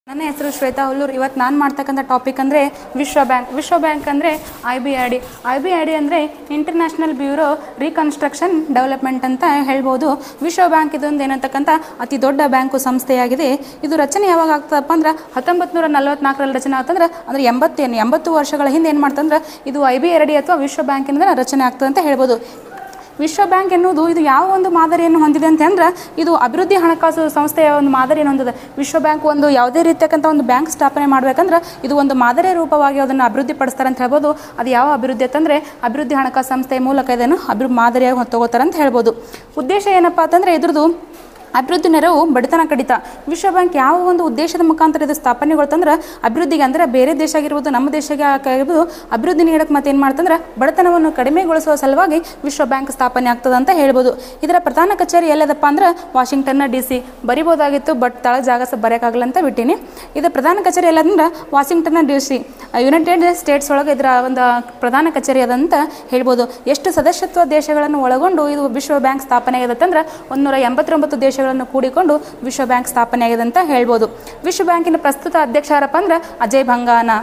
ನನ್ನ ಹೆಸರು ಶ್ವೇತಾ ಹುಲ್ಲೂರ್ ಇವತ್ತು ನಾನು ಮಾಡ್ತಕ್ಕಂಥ ಟಾಪಿಕ್ ಅಂದರೆ ವಿಶ್ವ ಬ್ಯಾಂಕ್ ವಿಶ್ವ ಬ್ಯಾಂಕ್ ಅಂದರೆ I B I D I B I D ಅಂದರೆ ಇಂಟರ್ನ್ಯಾಷನಲ್ ಬ್ಯೂರೋ ರೀಕನ್ಸ್ಟ್ರಕ್ಷನ್ ಡೆವಲಪ್ಮೆಂಟ್ ಅಂತ ಹೇಳ್ಬೋದು ವಿಶ್ವ ಬ್ಯಾಂಕ್ ಇದೊಂದು ಏನಂತಕ್ಕಂಥ ಅತಿ ದೊಡ್ಡ ಬ್ಯಾಂಕು ಸಂಸ್ಥೆಯಾಗಿದೆ ಇದು ರಚನೆ ಯಾವಾಗ ಆಗ್ತದಪ್ಪ ಅಂದ್ರೆ ಹತ್ತೊಂಬತ್ತು ನೂರ ನಲವತ್ನಾಲ್ಕರಲ್ಲಿ ರಚನೆ ಆಗ್ತಂದ್ರೆ ಅಂದರೆ ಎಂಬತ್ತೇನು ಎಂಬತ್ತು ವರ್ಷಗಳ ಹಿಂದೆ ಏನು ಮಾಡ್ತಂದ್ರೆ ಇದು ಐ ಬಿ ಐ ಡಿ ಅಥವಾ ವಿಶ್ವ ಬ್ಯಾಂಕಿನಿಂದ ರಚನೆ ಆಗ್ತದೆ ಅಂತ ಹೇಳ್ಬೋದು ವಿಶ್ವ ಬ್ಯಾಂಕ್ ಎನ್ನುವುದು ಇದು ಯಾವ ಒಂದು ಮಾದರಿಯನ್ನು ಹೊಂದಿದೆ ಅಂತ ಅಂದ್ರೆ ಇದು ಅಭಿವೃದ್ಧಿ ಹಣಕಾಸು ಸಂಸ್ಥೆಯ ಒಂದು ಮಾದರಿಯನ್ನು ಹೊಂದಿದೆ ವಿಶ್ವ ಬ್ಯಾಂಕ್ ಒಂದು ಯಾವುದೇ ರೀತಿಯಕ್ಕಂಥ ಒಂದು ಬ್ಯಾಂಕ್ ಸ್ಥಾಪನೆ ಮಾಡಬೇಕಂದ್ರೆ ಇದು ಒಂದು ಮಾದರಿ ರೂಪವಾಗಿ ಅದನ್ನು ಅಭಿವೃದ್ಧಿ ಪಡಿಸ್ತಾರೆ ಅಂತ ಹೇಳ್ಬೋದು ಅದು ಯಾವ ಅಭಿವೃದ್ಧಿ ಅಂತಂದರೆ ಅಭಿವೃದ್ಧಿ ಹಣಕಾಸು ಸಂಸ್ಥೆಯ ಮೂಲಕ ಇದನ್ನು ಅಭಿವೃ ಮಾದರಿಯಾಗಿ ತಗೋತಾರೆ ಅಂತ ಹೇಳ್ಬೋದು ಉದ್ದೇಶ ಏನಪ್ಪ ಅಂತಂದರೆ ಇದ್ರದ್ದು ಅಭಿವೃದ್ಧಿ ನೆರವು ಬಡತನ ಕಡಿತ ವಿಶ್ವ ಬ್ಯಾಂಕ್ ಯಾವ ಒಂದು ಉದ್ದೇಶದ ಮುಖಾಂತರ ಇದು ಸ್ಥಾಪನೆಗೊಳ್ತಂದ್ರೆ ಅಭಿವೃದ್ಧಿಗೆ ಅಂದರೆ ಬೇರೆ ದೇಶ ಆಗಿರ್ಬೋದು ನಮ್ಮ ದೇಶಕ್ಕೆ ಆಗಿರ್ಬೋದು ಅಭಿವೃದ್ಧಿ ನೀಡಕ್ಕೆ ಮತ್ತೆ ಏನು ಮಾಡ್ತಂದ್ರೆ ಬಡತನವನ್ನು ಕಡಿಮೆಗೊಳಿಸುವ ಸಲುವಾಗಿ ವಿಶ್ವ ಬ್ಯಾಂಕ್ ಸ್ಥಾಪನೆ ಆಗ್ತದೆ ಅಂತ ಹೇಳ್ಬೋದು ಇದರ ಪ್ರಧಾನ ಕಚೇರಿ ಎಲ್ಲದಪ್ಪ ಅಂದ್ರೆ ವಾಷಿಂಗ್ಟನ್ನ ಡಿ ಸಿ ಬರಿಬೋದಾಗಿತ್ತು ಬಟ್ ತಳ ಜಾಗ ಸಹ ಬರೆಯೋಕ್ಕಾಗಲ್ಲ ಅಂತ ಬಿಟ್ಟಿನಿ ಇದರ ಪ್ರಧಾನ ಕಚೇರಿ ಎಲ್ಲದಂದ್ರೆ ವಾಷಿಂಗ್ಟನ್ನ ಡಿ ಸಿ ಯುನೈಟೆಡ್ ಸ್ಟೇಟ್ಸ್ ಒಳಗೆ ಇದರ ಒಂದು ಪ್ರಧಾನ ಕಚೇರಿ ಅದಂತ ಹೇಳ್ಬೋದು ಎಷ್ಟು ಸದಸ್ಯತ್ವ ದೇಶಗಳನ್ನು ಒಳಗೊಂಡು ಇದು ವಿಶ್ವ ಬ್ಯಾಂಕ್ ಸ್ಥಾಪನೆ ಆಗಿದೆ ಅಂದ್ರೆ ಒಂದೂರ ಎಂಬತ್ತೊಂಬತ್ತು ದೇಶಗಳನ್ನು ಕೂಡಿಕೊಂಡು ವಿಶ್ವ ಬ್ಯಾಂಕ್ ಸ್ಥಾಪನೆ ಆಗಿದೆ ಅಂತ ಹೇಳ್ಬೋದು ವಿಶ್ವ ಬ್ಯಾಂಕಿನ ಪ್ರಸ್ತುತ ಅಧ್ಯಕ್ಷ ಯಾರಪ್ಪ ಅಂದ್ರೆ ಅಜಯ್ ಭಂಗಾನ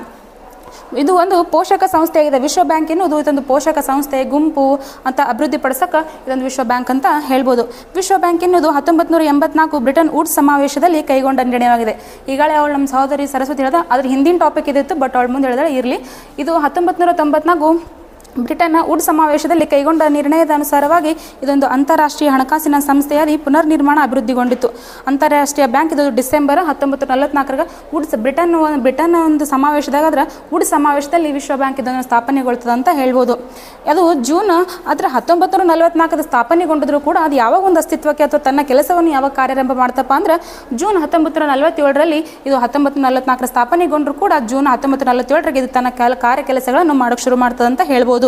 ಇದು ಒಂದು ಪೋಷಕ ಸಂಸ್ಥೆ ಆಗಿದೆ ವಿಶ್ವ ಬ್ಯಾಂಕ್ ಎನ್ನುವುದು ಇದೊಂದು ಪೋಷಕ ಸಂಸ್ಥೆ ಗುಂಪು ಅಂತ ಅಭಿವೃದ್ಧಿ ಪಡಿಸಕ್ಕೆ ಇದೊಂದು ವಿಶ್ವ ಬ್ಯಾಂಕ್ ಅಂತ ಹೇಳ್ಬೋದು ವಿಶ್ವ ಬ್ಯಾಂಕ್ ಎನ್ನುವುದು ಹತ್ತೊಂಬತ್ತು ನೂರ ಎಂಬತ್ನಾಲ್ಕು ಬ್ರಿಟನ್ ವುಡ್ ಸಮಾವೇಶದಲ್ಲಿ ಕೈಗೊಂಡ ನಿರ್ಣಯವಾಗಿದೆ ಈಗಾಗಲೇ ಅವಳು ನಮ್ಮ ಸಹೋದರಿ ಸರಸ್ವತಿ ಹೇಳ್ದ ಅದ್ರ ಹಿಂದಿನ ಟಾಪಿಕ್ ಇದಿತ್ತು ಬಟ್ ಅವಳ ಮುಂದೆ ಹೇಳಿದ್ರೆ ಇರಲಿ ಇದು ಹತ್ತೊಂಬತ್ತು ನೂರ ತೊಂಬತ್ನಾಲ್ಕು ಬ್ರಿಟನ್ನ ವುಡ್ ಸಮಾವೇಶದಲ್ಲಿ ಕೈಗೊಂಡ ನಿರ್ಣಯದ ಅನುಸಾರವಾಗಿ ಇದೊಂದು ಅಂತಾರಾಷ್ಟ್ರೀಯ ಹಣಕಾಸಿನ ಸಂಸ್ಥೆಯಾಗಿ ಪುನರ್ನಿರ್ಮಾಣ ಅಭಿವೃದ್ಧಿಗೊಂಡಿತು ಅಂತಾರಾಷ್ಟ್ರೀಯ ಬ್ಯಾಂಕ್ ಇದು ಡಿಸೆಂಬರ್ ಹತ್ತೊಂಬತ್ತು ನಲವತ್ನಾಲ್ಕರಾಗ ವುಡ್ಸ್ ಬ್ರಿಟನ್ ಒಂದು ಬ್ರಿಟನ್ ಒಂದು ಸಮಾವೇಶದಾಗ ಅದ್ರ ವುಡ್ ಸಮಾವೇಶದಲ್ಲಿ ವಿಶ್ವ ಬ್ಯಾಂಕ್ ಇದನ್ನು ಸ್ಥಾಪನೆಗೊಳ್ತದೆ ಅಂತ ಹೇಳ್ಬೋದು ಅದು ಜೂನ್ ಅದರ ಹತ್ತೊಂಬತ್ತು ನೂರ ನಲವತ್ನಾಲ್ಕದ ಸ್ಥಾಪನೆಗೊಂಡಿದ್ರು ಕೂಡ ಅದು ಯಾವಾಗ ಒಂದು ಅಸ್ತಿತ್ವಕ್ಕೆ ಅಥವಾ ತನ್ನ ಕೆಲಸವನ್ನು ಯಾವಾಗ ಕಾರ್ಯಾರಂಭ ಮಾಡ್ತಪ್ಪ ಅಂದ್ರೆ ಜೂನ್ ಹತ್ತೊಂಬತ್ತು ನೂರ ನಲವತ್ತೇಳರಲ್ಲಿ ಇದು ಹತ್ತೊಂಬತ್ತು ನಲವತ್ನಾಲ್ಕರ ಸ್ಥಾಪನೆಗೊಂಡ್ರು ಕೂಡ ಜೂನ್ ಹತ್ತೊಂಬತ್ತು ನಲವತ್ತೇಳರಿಗೆ ಇದು ತನ್ನ ಕೆಲ ಕಾರ್ಯ ಕೆಲಸಗಳನ್ನು ಮಾಡೋಕ್ಕೆ ಶುರು ಮಾಡ್ತದೆ ಅಂತ ಹೇಳ್ಬೋದು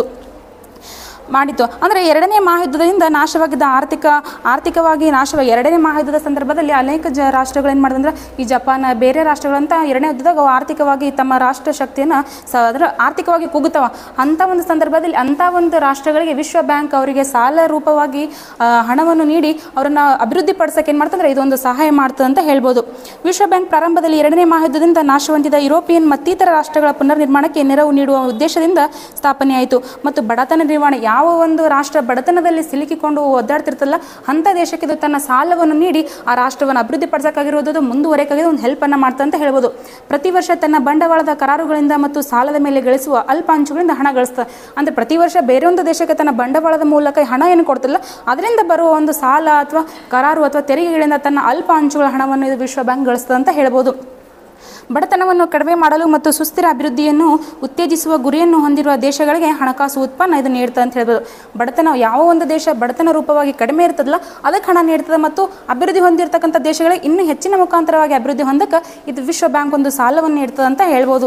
ಮಾಡಿತು ಅಂದರೆ ಎರಡನೇ ಮಹಾಯುದ್ಧದಿಂದ ನಾಶವಾಗಿದ್ದ ಆರ್ಥಿಕ ಆರ್ಥಿಕವಾಗಿ ನಾಶವಾಗಿ ಎರಡನೇ ಮಹಾಯುದ್ಧದ ಸಂದರ್ಭದಲ್ಲಿ ಅನೇಕ ಜ ರಾಷ್ಟ್ರಗಳು ಏನು ಮಾಡಿದಂದ್ರೆ ಈ ಜಪಾನ್ ಬೇರೆ ರಾಷ್ಟ್ರಗಳಂತ ಎರಡನೇ ಯುದ್ಧದಾಗ ಅವು ಆರ್ಥಿಕವಾಗಿ ತಮ್ಮ ರಾಷ್ಟ್ರ ಶಕ್ತಿಯನ್ನು ಸ ಅದರ ಆರ್ಥಿಕವಾಗಿ ಕುಗ್ತಾವ ಅಂಥ ಒಂದು ಸಂದರ್ಭದಲ್ಲಿ ಅಂಥ ಒಂದು ರಾಷ್ಟ್ರಗಳಿಗೆ ವಿಶ್ವ ಬ್ಯಾಂಕ್ ಅವರಿಗೆ ಸಾಲ ರೂಪವಾಗಿ ಆ, ಹಣವನ್ನು ನೀಡಿ ಅವರನ್ನು ಅಭಿವೃದ್ಧಿ ಪಡಿಸೋಕೆ ಏನು ಮಾಡ್ತಂದ್ರೆ ಇದೊಂದು ಸಹಾಯ ಮಾಡ್ತದೆ ಅಂತ ಹೇಳ್ಬೋದು ವಿಶ್ವ ಬ್ಯಾಂಕ್ ಪ್ರಾರಂಭದಲ್ಲಿ ಎರಡನೇ ಮಹಾಯುದ್ಧದಿಂದ ನಾಶ ಹೊಂದಿದ ಯುರೋಪಿಯನ್ ಮತ್ತಿತರ ರಾಷ್ಟ್ರಗಳ ಪುನರ್ನಿರ್ಮಾಣಕ್ಕೆ ನೆರವು ನೀಡುವ ಉದ್ದೇಶದಿಂದ ಸ್ಥಾಪನೆಯಾಯಿತು ಮತ್ತು ಬಡತನ ನಿರ್ವಹಣೆ ಯಾವ ಒಂದು ರಾಷ್ಟ್ರ ಬಡತನದಲ್ಲಿ ಸಿಲುಕಿಕೊಂಡು ಒದ್ದಾಡ್ತಿರ್ತಲ್ಲ ಅಂಥ ದೇಶಕ್ಕೆ ಇದು ತನ್ನ ಸಾಲವನ್ನು ನೀಡಿ ಆ ರಾಷ್ಟ್ರವನ್ನು ಅಭಿವೃದ್ಧಿ ಪಡಿಸೋಕ್ಕಾಗಿರೋದು ಮುಂದುವರೆಕಾಗಿ ಒಂದು ಹೆಲ್ಪನ್ನು ಮಾಡ್ತಾ ಅಂತ ಹೇಳ್ಬೋದು ಪ್ರತಿ ವರ್ಷ ತನ್ನ ಬಂಡವಾಳದ ಕರಾರುಗಳಿಂದ ಮತ್ತು ಸಾಲದ ಮೇಲೆ ಗಳಿಸುವ ಅಲ್ಪ ಅಂಚುಗಳಿಂದ ಹಣ ಗಳಿಸ್ತದೆ ಅಂದರೆ ಪ್ರತಿ ವರ್ಷ ಬೇರೆ ಒಂದು ದೇಶಕ್ಕೆ ತನ್ನ ಬಂಡವಾಳದ ಮೂಲಕ ಹಣ ಏನು ಕೊಡ್ತಿಲ್ಲ ಅದರಿಂದ ಬರುವ ಒಂದು ಸಾಲ ಅಥವಾ ಕರಾರು ಅಥವಾ ತೆರಿಗೆಗಳಿಂದ ತನ್ನ ಅಲ್ಪ ಅಂಚುಗಳ ಹಣವನ್ನು ಇದು ವಿಶ್ವ ಬ್ಯಾಂಕ್ ಗಳಿಸ್ತದೆ ಅಂತ ಹೇಳ್ಬೋದು ಬಡತನವನ್ನು ಕಡಿಮೆ ಮಾಡಲು ಮತ್ತು ಸುಸ್ಥಿರ ಅಭಿವೃದ್ಧಿಯನ್ನು ಉತ್ತೇಜಿಸುವ ಗುರಿಯನ್ನು ಹೊಂದಿರುವ ದೇಶಗಳಿಗೆ ಹಣಕಾಸು ಉತ್ಪನ್ನ ಇದು ನೀಡ್ತದೆ ಅಂತ ಹೇಳ್ಬೋದು ಬಡತನ ಯಾವ ಒಂದು ದೇಶ ಬಡತನ ರೂಪವಾಗಿ ಕಡಿಮೆ ಇರ್ತದಲ್ಲ ಅದಕ್ಕೆ ಹಣ ನೀಡ್ತದೆ ಮತ್ತು ಅಭಿವೃದ್ಧಿ ಹೊಂದಿರತಕ್ಕಂಥ ದೇಶಗಳಿಗೆ ಇನ್ನೂ ಹೆಚ್ಚಿನ ಮುಖಾಂತರವಾಗಿ ಅಭಿವೃದ್ಧಿ ಹೊಂದಕ್ಕೆ ಇದು ವಿಶ್ವ ಬ್ಯಾಂಕ್ ಒಂದು ಸಾಲವನ್ನು ನೀಡ್ತದೆ ಅಂತ ಹೇಳ್ಬೋದು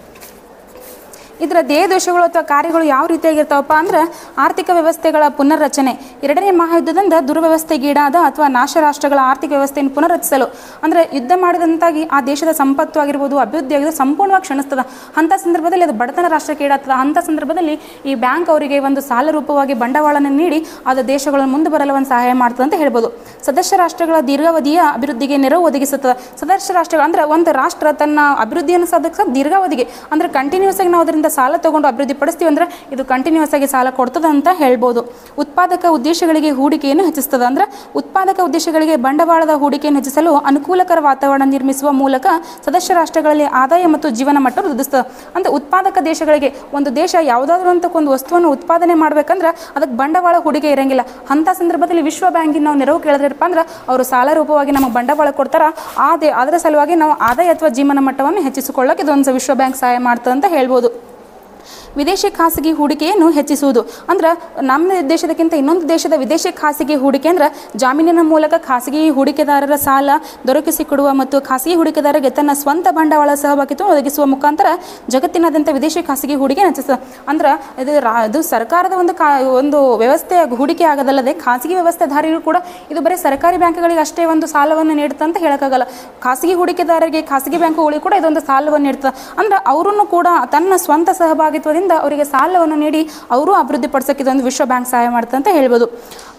ಇದರ ದೇಹ ದೋಷಗಳು ಅಥವಾ ಕಾರ್ಯಗಳು ಯಾವ ರೀತಿಯಾಗಿರ್ತಾವಪ್ಪ ಅಂದ್ರೆ ಆರ್ಥಿಕ ವ್ಯವಸ್ಥೆಗಳ ಪುನರ್ರಚನೆ ಎರಡನೇ ಮಹಾಯುದ್ಧದಿಂದ ದುರ್ವ್ಯವಸ್ಥೆಗೀಡಾದ ಅಥವಾ ನಾಶ ರಾಷ್ಟ್ರಗಳ ಆರ್ಥಿಕ ವ್ಯವಸ್ಥೆಯನ್ನು ಪುನರ್ರಚಿಸಲು ಅಂದರೆ ಯುದ್ಧ ಮಾಡಿದಂತಾಗಿ ಆ ದೇಶದ ಸಂಪತ್ತು ಆಗಿರ್ಬೋದು ಅಭಿವೃದ್ಧಿ ಆಗಿದ್ದು ಸಂಪೂರ್ಣವಾಗಿ ಕ್ಷಣಿಸ್ತದೆ ಅಂಥ ಸಂದರ್ಭದಲ್ಲಿ ಅದು ಬಡತನ ರಾಷ್ಟ್ರಕ್ಕೆ ಈಡಾಗ್ತದೆ ಅಂಥ ಸಂದರ್ಭದಲ್ಲಿ ಈ ಬ್ಯಾಂಕ್ ಅವರಿಗೆ ಒಂದು ಸಾಲ ರೂಪವಾಗಿ ಬಂಡವಾಳನ ನೀಡಿ ಅದು ದೇಶಗಳನ್ನು ಮುಂದೆ ಬರಲು ಒಂದು ಸಹಾಯ ಮಾಡ್ತದೆ ಅಂತ ಹೇಳ್ಬೋದು ಸದಸ್ಯ ರಾಷ್ಟ್ರಗಳ ದೀರ್ಘಾವಧಿಯ ಅಭಿವೃದ್ಧಿಗೆ ನೆರವು ಒದಗಿಸುತ್ತದೆ ಸದಸ್ಯ ರಾಷ್ಟ್ರಗಳು ಅಂದರೆ ಒಂದು ರಾಷ್ಟ್ರ ತನ್ನ ಅಭಿವೃದ್ಧಿಯನ್ನು ಸಾಧಿಸ ದೀರ್ಘಾವಧಿಗೆ ಅಂದರೆ ಕಂಟಿನ್ಯೂಸ್ ಆಗಿ ನಾವು ಅದರಿಂದ ಸಾಲ ತಗೊಂಡು ಅಭಿವೃದ್ಧಿ ಪಡಿಸ್ತೀವಿ ಅಂದರೆ ಇದು ಕಂಟಿನ್ಯೂಸ್ ಆಗಿ ಸಾಲ ಕೊಡ್ತದೆ ಅಂತ ಹೇಳ್ಬೋದು ಉತ್ಪಾದಕ ಉದ್ದೇಶಗಳಿಗೆ ಹೂಡಿಕೆಯನ್ನು ಹೆಚ್ಚಿಸ್ತದೆ ಅಂದರೆ ಉತ್ಪಾದಕ ಉದ್ದೇಶಗಳಿಗೆ ಬಂಡವಾಳದ ಹೂಡಿಕೆಯನ್ನು ಹೆಚ್ಚಿಸಲು ಅನುಕೂಲಕರ ವಾತಾವರಣ ನಿರ್ಮಿಸುವ ಮೂಲಕ ಸದಸ್ಯ ರಾಷ್ಟ್ರಗಳಲ್ಲಿ ಆದಾಯ ಮತ್ತು ಜೀವನ ಮಟ್ಟ ವೃದ್ಧಿಸ್ತದೆ ಅಂದರೆ ಉತ್ಪಾದಕ ದೇಶಗಳಿಗೆ ಒಂದು ದೇಶ ಯಾವುದಾದ್ರೂ ಅಂತ ಒಂದು ವಸ್ತುವನ್ನು ಉತ್ಪಾದನೆ ಮಾಡ್ಬೇಕಂದ್ರೆ ಅದಕ್ಕೆ ಬಂಡವಾಳ ಹೂಡಿಕೆ ಇರಂಗಿಲ್ಲ ಅಂಥ ಸಂದರ್ಭದಲ್ಲಿ ವಿಶ್ವ ಬ್ಯಾಂಕಿನ ನಾವು ನೆರವು ಕೇಳಿದ್ರಪ್ಪ ಅಂದ್ರೆ ಅವರು ಸಾಲ ರೂಪವಾಗಿ ನಮಗೆ ಬಂಡವಾಳ ಕೊಡ್ತಾರ ಆ ದೇ ಅದರ ಸಲುವಾಗಿ ನಾವು ಆದಾಯ ಅಥವಾ ಜೀವನ ಮಟ್ಟವನ್ನು ಹೆಚ್ಚಿಸಿಕೊಳ್ಳೋಕೆ ಇದೊಂದು ವಿಶ್ವ ಬ್ಯಾಂಕ್ ಸಹಾಯ ಮಾಡ್ತದೆ ಅಂತ ಹೇಳ್ಬೋದು ವಿದೇಶಿ ಖಾಸಗಿ ಹೂಡಿಕೆಯನ್ನು ಹೆಚ್ಚಿಸುವುದು ಅಂದ್ರೆ ನಮ್ಮ ದೇಶದಕ್ಕಿಂತ ಇನ್ನೊಂದು ದೇಶದ ವಿದೇಶಿ ಖಾಸಗಿ ಹೂಡಿಕೆ ಅಂದ್ರೆ ಜಾಮೀನಿನ ಮೂಲಕ ಖಾಸಗಿ ಹೂಡಿಕೆದಾರರ ಸಾಲ ದೊರಕಿಸಿಕೊಡುವ ಮತ್ತು ಖಾಸಗಿ ಹೂಡಿಕೆದಾರರಿಗೆ ತನ್ನ ಸ್ವಂತ ಬಂಡವಾಳ ಸಹಭಾಗಿತ್ವ ಒದಗಿಸುವ ಮುಖಾಂತರ ಜಗತ್ತಿನಾದ್ಯಂತ ವಿದೇಶಿ ಖಾಸಗಿ ಹೂಡಿಕೆ ಹೆಚ್ಚಿಸ ಅಂದ್ರೆ ಇದು ರಾ ಇದು ಸರ್ಕಾರದ ಒಂದು ಕಾ ಒಂದು ವ್ಯವಸ್ಥೆ ಹೂಡಿಕೆ ಆಗೋದಲ್ಲದೆ ಖಾಸಗಿ ವ್ಯವಸ್ಥೆದಾರರು ಕೂಡ ಇದು ಬರೀ ಸರ್ಕಾರಿ ಬ್ಯಾಂಕ್ಗಳಿಗೆ ಅಷ್ಟೇ ಒಂದು ಸಾಲವನ್ನು ನೀಡುತ್ತೆ ಅಂತ ಹೇಳೋಕ್ಕಾಗಲ್ಲ ಖಾಸಗಿ ಹೂಡಿಕೆದಾರರಿಗೆ ಖಾಸಗಿ ಬ್ಯಾಂಕುಗಳಿಗೆ ಕೂಡ ಇದೊಂದು ಸಾಲವನ್ನು ನೀಡ್ತದೆ ಅಂದ್ರೆ ಅವರನ್ನು ಕೂಡ ತನ್ನ ಸ್ವಂತ ಸಹಭಾಗಿತ್ವದಿಂದ ಅವರಿಗೆ ಸಾಲವನ್ನು ನೀಡಿ ಅವರು ಅಭಿವೃದ್ಧಿ ಪಡಿಸೋಕೆ ಇದೊಂದು ವಿಶ್ವ ಬ್ಯಾಂಕ್ ಸಹಾಯ ಮಾಡ್ತದೆ ಅಂತ ಹೇಳ್ಬೋದು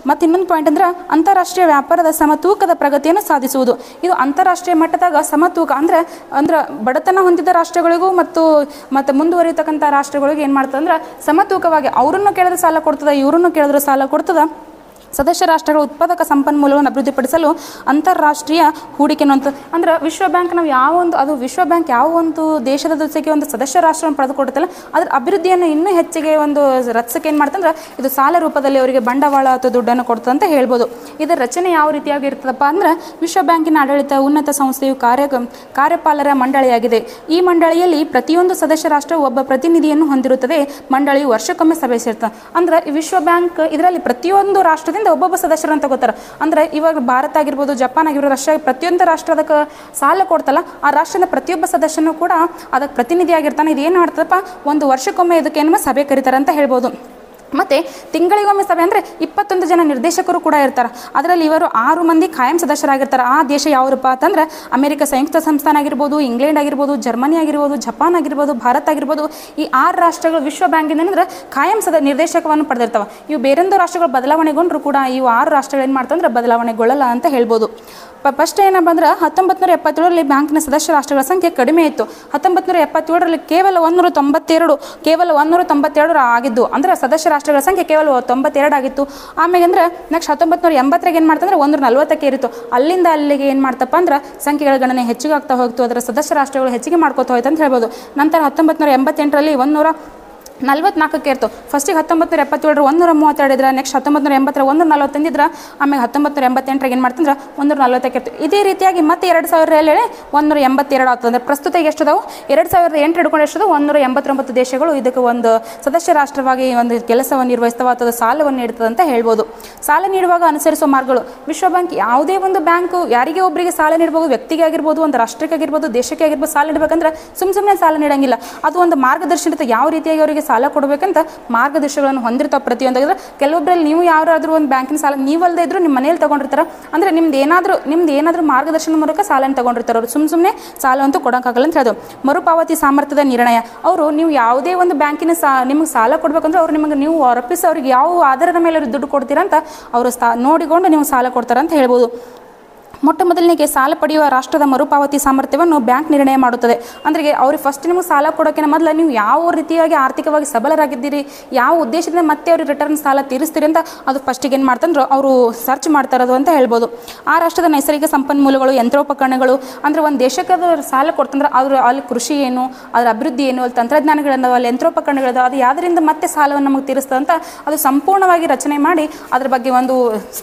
ಮತ್ತು ಇನ್ನೊಂದು ಪಾಯಿಂಟ್ ಅಂದ್ರೆ ಅಂತಾರಾಷ್ಟ್ರೀಯ ವ್ಯಾಪಾರದ ಸಮತೂಕದ ಪ್ರಗತಿಯನ್ನು ಸಾಧಿಸುವುದು ಇದು ಅಂತಾರಾಷ್ಟ್ರೀಯ ಮಟ್ಟದಾಗ ಸಮತೂಕ ಅಂದ್ರೆ ಅಂದ್ರೆ ಬಡತನ ಹೊಂದಿದ ರಾಷ್ಟ್ರಗಳಿಗೂ ಮತ್ತು ಮತ್ತು ಮುಂದುವರಿತಕ್ಕಂಥ ರಾಷ್ಟ್ರಗಳಿಗೂ ಏನು ಮಾಡ್ತದೆ ಅಂದ್ರೆ ಸಮತೂಕವಾಗಿ ಅವರನ್ನು ಕೇಳಿದ್ರೆ ಸಾಲ ಕೊಡ್ತದೆ ಇವರನ್ನು ಕೇಳಿದ್ರೆ ಸಾಲ ಕೊಡ್ತದೆ ಸದಸ್ಯ ರಾಷ್ಟ್ರಗಳ ಉತ್ಪಾದಕ ಸಂಪನ್ಮೂಲವನ್ನು ಅಭಿವೃದ್ಧಿಪಡಿಸಲು ಅಂತಾರಾಷ್ಟ್ರೀಯ ಹೂಡಿಕೆಯನ್ನು ಅಂತ ಅಂದ್ರೆ ವಿಶ್ವ ಬ್ಯಾಂಕ್ ನಾವು ಯಾವ ಒಂದು ಅದು ವಿಶ್ವ ಬ್ಯಾಂಕ್ ಯಾವ ಒಂದು ದೇಶದ ಜೊತೆಗೆ ಒಂದು ಸದಸ್ಯ ರಾಷ್ಟ್ರವನ್ನು ಪಡೆದುಕೊಡುತ್ತಲ್ಲ ಅದ್ರ ಅಭಿವೃದ್ಧಿಯನ್ನು ಇನ್ನೂ ಹೆಚ್ಚಿಗೆ ಒಂದು ರಚಿಸಕ್ಕೆ ಏನು ಮಾಡ್ತಂದ್ರೆ ಇದು ಸಾಲ ರೂಪದಲ್ಲಿ ಅವರಿಗೆ ಬಂಡವಾಳ ಅಥವಾ ದುಡ್ಡನ್ನು ಕೊಡ್ತದೆ ಅಂತ ಹೇಳ್ಬೋದು ಇದರ ರಚನೆ ಯಾವ ರೀತಿಯಾಗಿ ಇರ್ತದಪ್ಪ ಅಂದ್ರೆ ವಿಶ್ವ ಬ್ಯಾಂಕಿನ ಆಡಳಿತ ಉನ್ನತ ಸಂಸ್ಥೆಯು ಕಾರ್ಯ ಕಾರ್ಯಪಾಲರ ಮಂಡಳಿಯಾಗಿದೆ ಈ ಮಂಡಳಿಯಲ್ಲಿ ಪ್ರತಿಯೊಂದು ಸದಸ್ಯ ರಾಷ್ಟ್ರವು ಒಬ್ಬ ಪ್ರತಿನಿಧಿಯನ್ನು ಹೊಂದಿರುತ್ತದೆ ಮಂಡಳಿಯು ವರ್ಷಕ್ಕೊಮ್ಮೆ ಸಭೆ ಸೇರ್ತದೆ ಅಂದ್ರೆ ಈ ವಿಶ್ವ ಬ್ಯಾಂಕ್ ಇದರಲ್ಲಿ ಪ್ರತಿಯೊಂದು ರಾಷ್ಟ್ರದಿಂದ ಒಬ್ಬೊಬ್ಬ ಸದಸ್ಯರನ್ನು ತಗೋತಾರೆ ಅಂದ್ರೆ ಇವಾಗ ಭಾರತ ಆಗಿರ್ಬೋದು ಜಪಾನ್ ಆಗಿರ್ಬೋದು ರಷ್ಯಾ ಪ್ರತಿಯೊಂದು ರಾಷ್ಟ್ರ ಅದಕ್ಕೆ ಸಾಲ ಕೊಡ್ತಲ್ಲ ಆ ರಾಷ್ಟ್ರದ ಪ್ರತಿಯೊಬ್ಬ ಸದಸ್ಯನೂ ಕೂಡ ಅದಕ್ಕೆ ಪ್ರತಿನಿಧಿಯಾಗಿರ್ತಾನೆ ಇದು ಏನು ಮಾಡ್ತದಪ್ಪ ಒಂದು ವರ್ಷಕ್ಕೊಮ್ಮೆ ಇದಕ್ಕೆ ಏನು ಸಭೆ ಕರೀತಾರೆ ಅಂತ ಹೇಳ್ಬೋದು ಮತ್ತು ತಿಂಗಳಿಗೊಮ್ಮೆ ಸಭೆ ಅಂದರೆ ಇಪ್ಪತ್ತೊಂದು ಜನ ನಿರ್ದೇಶಕರು ಕೂಡ ಇರ್ತಾರೆ ಅದರಲ್ಲಿ ಇವರು ಆರು ಮಂದಿ ಖಾಯಂ ಸದಸ್ಯರಾಗಿರ್ತಾರೆ ಆ ದೇಶ ಯಾವ್ರಪ್ಪ ಅಂತಂದ್ರೆ ಅಮೆರಿಕ ಸಂಯುಕ್ತ ಸಂಸ್ಥಾನ ಆಗಿರ್ಬೋದು ಇಂಗ್ಲೆಂಡ್ ಆಗಿರ್ಬೋದು ಜರ್ಮನಿ ಆಗಿರ್ಬೋದು ಜಪಾನ್ ಆಗಿರ್ಬೋದು ಭಾರತ ಆಗಿರ್ಬೋದು ಈ ಆರು ರಾಷ್ಟ್ರಗಳು ವಿಶ್ವ ಬ್ಯಾಂಕಿಂದ ಅಂದ್ರೆ ಖಾಯಂ ಸದ ನಿರ್ದೇಶಕವನ್ನು ಪಡೆದಿರ್ತಾವೆ ಇವು ಬೇರೊಂದು ರಾಷ್ಟ್ರಗಳು ಬದಲಾವಣೆಗೊಂಡ್ರು ಕೂಡ ಇವು ಆರು ರಾಷ್ಟ್ರಗಳು ಏನು ಮಾಡ್ತಂದ್ರೆ ಬದಲಾವಣೆಗೊಳ್ಳಲ್ಲ ಅಂತ ಹೇಳ್ಬೋದು ಪ ಫಸ್ಟ್ ಏನಪ್ಪ ಅಂದ್ರೆ ಹತ್ತೊಂಬತ್ತು ನೂರ ಎಪ್ಪತ್ತೇಳರಲ್ಲಿ ಬ್ಯಾಂಕ್ನ ಸದಸ್ಯ ರಾಷ್ಟ್ರಗಳ ಸಂಖ್ಯೆ ಕಡಿಮೆ ಇತ್ತು ಹತ್ತೊಂಬತ್ತು ನೂರ ಎಪ್ಪತ್ತೇಳರಲ್ಲಿ ಕೇವಲ ಒಂದೂರ ತೊಂಬತ್ತೆರಡು ಕೇವಲ ಒಂದೂರ ತೊಂಬತ್ತೆರಡು ಆಗಿದ್ದು ಅಂದ್ರೆ ಸದಸ್ಯ ರಾಷ್ಟ್ರಗಳ ಸಂಖ್ಯೆ ಕೇವಲ ತೊಂಬತ್ತೆರಡು ಆಗಿತ್ತು ಆಮೇಲೆ ಅಂದ್ರೆ ನೆಕ್ಸ್ಟ್ ಹತ್ತೊಂಬತ್ತು ನೂರ ಎಂಬತ್ತರಾಗ ಏನು ಮಾಡ್ತಂದ್ರೆ ಒಂದೂರ ನಲ್ವತ್ತಕ್ಕೆ ಇರಿತು ಅಲ್ಲಿಂದ ಅಲ್ಲಿಗೆ ಏನು ಮಾಡ್ತಪ್ಪ ಅಂದ್ರೆ ಸಂಖ್ಯೆಗಳ ಗಣನೆ ಹೆಚ್ಚಿಗೆ ಆಗ್ತಾ ಹೋಗ್ತು ಅದರ ಸದಸ್ಯ ರಾಷ್ಟ್ರಗಳು ಹೆಚ್ಚಿಗೆ ಮಾಡ್ಕೋತಾ ಹೋಯ್ತು ಅಂತ ಹೇಳ್ಬೋದು ನಂತರ ಹತ್ತೊಂಬತ್ತು ನೂರ ಎಂಬತ್ತೆಂಟರಲ್ಲಿ ಒಂದೂರ ನಲ್ವತ್ನಾಲ್ಕಕ್ಕೆ ಇರ್ತು ಫಸ್ಟಿಗೆ ಹತ್ತೊಂಬತ್ತು ನೂರ ಎಪ್ಪತ್ತೇಳರ ಒಂದೂರ ಮೂವತ್ತೆರಡು ಇದ್ರೆ ನೆಕ್ಸ್ಟ್ ಹತ್ತೊಂಬತ್ತು ನೂರ ಎಂಬತ್ತರ ಒಂದೂರ ನಲ್ವತ್ತೊಂದಿದ್ರೆ ಆಮೇಲೆ ಹತ್ತೊಂಬತ್ತು ನೂರ ಎಂಬತ್ತೆಂಟರಾಗ ಏನು ಮಾಡ್ತಂದ್ರೆ ಒಂದೂರ ನಲ್ವತ್ತಕ್ಕೆ ಇರ್ತು ಇದೇ ರೀತಿಯಾಗಿ ಮತ್ತೆ ಎರಡು ಸಾವಿರ ಹೇಳಿ ಒಂದೂರ ಎಂಬತ್ತೆರಡು ಆಗ್ತದೆ ಅಂದ್ರೆ ಪ್ರಸ್ತುತ ಈಗ ಎಷ್ಟದಾವು ಎರಡು ಸಾವಿರದ ಎಂಟು ಹಿಡ್ಕೊಂಡು ಎಷ್ಟದು ಒಂದೂರ ಎಂಬತ್ತೊಂಬತ್ತು ದೇಶಗಳು ಇದಕ್ಕೆ ಒಂದು ಸದಸ್ಯ ರಾಷ್ಟ್ರವಾಗಿ ಒಂದು ಕೆಲಸವನ್ನು ನಿರ್ವಹಿಸ್ತವೆ ಅಥವಾ ಸಾಲವನ್ನು ನೀಡ್ತದೆ ಅಂತ ಹೇಳ್ಬೋದು ಸಾಲ ನೀಡುವಾಗ ಅನುಸರಿಸುವ ಮಾರ್ಗಗಳು ವಿಶ್ವ ಬ್ಯಾಂಕ್ ಯಾವುದೇ ಒಂದು ಬ್ಯಾಂಕು ಯಾರಿಗೆ ಒಬ್ಬರಿಗೆ ಸಾಲ ನೀಡಬಹುದು ವ್ಯಕ್ತಿಗೆ ಆಗಿರ್ಬೋದು ಒಂದು ರಾಷ್ಟ್ರಕ್ಕೆ ಆಗಿರ್ಬೋದು ದೇಶಕ್ಕೆ ಆಗಿರ್ಬೋದು ಸಾಲ ನೀಡಬೇಕಂದ್ರೆ ಸುಮ್ಮ ಸುಮ್ಮನೆ ಸಾಲ ನೀಡಂಗಿಲ್ಲ ಅದು ಒಂದು ಮಾರ್ಗದರ್ಶನ ಇರುತ್ತೆ ಯಾವ ರೀತಿಯಾಗಿ ಅವರಿಗೆ ಸಾಲ ಕೊಡಬೇಕಂತ ಮಾರ್ಗದರ್ಶನಗಳನ್ನು ಹೊಂದಿರ್ತಾವೆ ಪ್ರತಿಯೊಂದಾಗಿದ್ರೆ ಕೆಲವೊಬ್ಬರಲ್ಲಿ ನೀವು ಯಾರಾದರೂ ಒಂದು ಬ್ಯಾಂಕಿನ ಸಾಲ ನೀವಲ್ಲದೆ ಇದ್ರೂ ನಿಮ್ಮ ಮನೇಲಿ ತಗೊಂಡಿರ್ತಾರೆ ಅಂದರೆ ನಿಮ್ದು ಏನಾದರೂ ನಿಮ್ದು ಏನಾದರೂ ಮಾರ್ಗದರ್ಶನ ಮೂಲಕ ಸಾಲನ ತಗೊಂಡಿರ್ತಾರೆ ಅವರು ಸುಮ್ಮ ಸುಮ್ಮನೆ ಸಾಲ ಅಂತೂ ಕೊಡೋಕ್ಕಾಗಲ್ಲ ಅಂತ ಹೇಳೋದು ಮರುಪಾವತಿ ಸಾಮರ್ಥ್ಯದ ನಿರ್ಣಯ ಅವರು ನೀವು ಯಾವುದೇ ಒಂದು ಬ್ಯಾಂಕಿನ ಸಾ ನಿಮ್ಗೆ ಸಾಲ ಕೊಡಬೇಕಂದ್ರೆ ಅವ್ರು ನಿಮಗೆ ನೀವು ವಾಪಸ್ ಅವ್ರಿಗೆ ಯಾವ ಆಧಾರದ ಮೇಲೆ ಅವ್ರಿಗೆ ದುಡ್ಡು ಕೊಡ್ತೀರಾ ಅಂತ ಅವರು ಸಾ ನೋಡಿಕೊಂಡು ನೀವು ಸಾಲ ಕೊಡ್ತಾರೆ ಅಂತ ಹೇಳ್ಬೋದು ಮೊಟ್ಟ ಮೊದಲನಿಗೆ ಸಾಲ ಪಡೆಯುವ ರಾಷ್ಟ್ರದ ಮರುಪಾವತಿ ಸಾಮರ್ಥ್ಯವನ್ನು ಬ್ಯಾಂಕ್ ನಿರ್ಣಯ ಮಾಡುತ್ತದೆ ಅಂದ್ರೆ ಅವ್ರಿಗೆ ಫಸ್ಟ್ ನಿಮಗೆ ಸಾಲ ಕೊಡೋಕ್ಕಿಂತ ಮೊದಲು ನೀವು ಯಾವ ರೀತಿಯಾಗಿ ಆರ್ಥಿಕವಾಗಿ ಸಬಲರಾಗಿದ್ದೀರಿ ಯಾವ ಉದ್ದೇಶದಿಂದ ಮತ್ತೆ ಅವ್ರಿಗೆ ರಿಟರ್ನ್ ಸಾಲ ತೀರಿಸ್ತೀರಿ ಅಂತ ಅದು ಫಸ್ಟಿಗೆ ಏನು ಮಾಡ್ತಂದ್ರೆ ಅವರು ಸರ್ಚ್ ಮಾಡ್ತಾ ಇರೋದು ಅಂತ ಹೇಳ್ಬೋದು ಆ ರಾಷ್ಟ್ರದ ನೈಸರ್ಗಿಕ ಸಂಪನ್ಮೂಲಗಳು ಯಂತ್ರೋಪಕರಣಗಳು ಅಂದರೆ ಒಂದು ದೇಶಕ್ಕೆ ಅದು ಸಾಲ ಕೊಡ್ತಂದ್ರೆ ಅವ್ರು ಅಲ್ಲಿ ಕೃಷಿ ಏನು ಅದರ ಅಭಿವೃದ್ಧಿ ಏನು ಅಲ್ಲಿ ತಂತ್ರಜ್ಞಾನಗಳದಾವ ಅಲ್ಲಿ ಯಂತ್ರೋಪಕರಣಗಳದಾವ ಅದು ಯಾವುದರಿಂದ ಮತ್ತೆ ಸಾಲವನ್ನು ನಮಗೆ ತೀರಿಸ್ತದೆ ಅಂತ ಅದು ಸಂಪೂರ್ಣವಾಗಿ ರಚನೆ ಮಾಡಿ ಅದ್ರ ಬಗ್ಗೆ ಒಂದು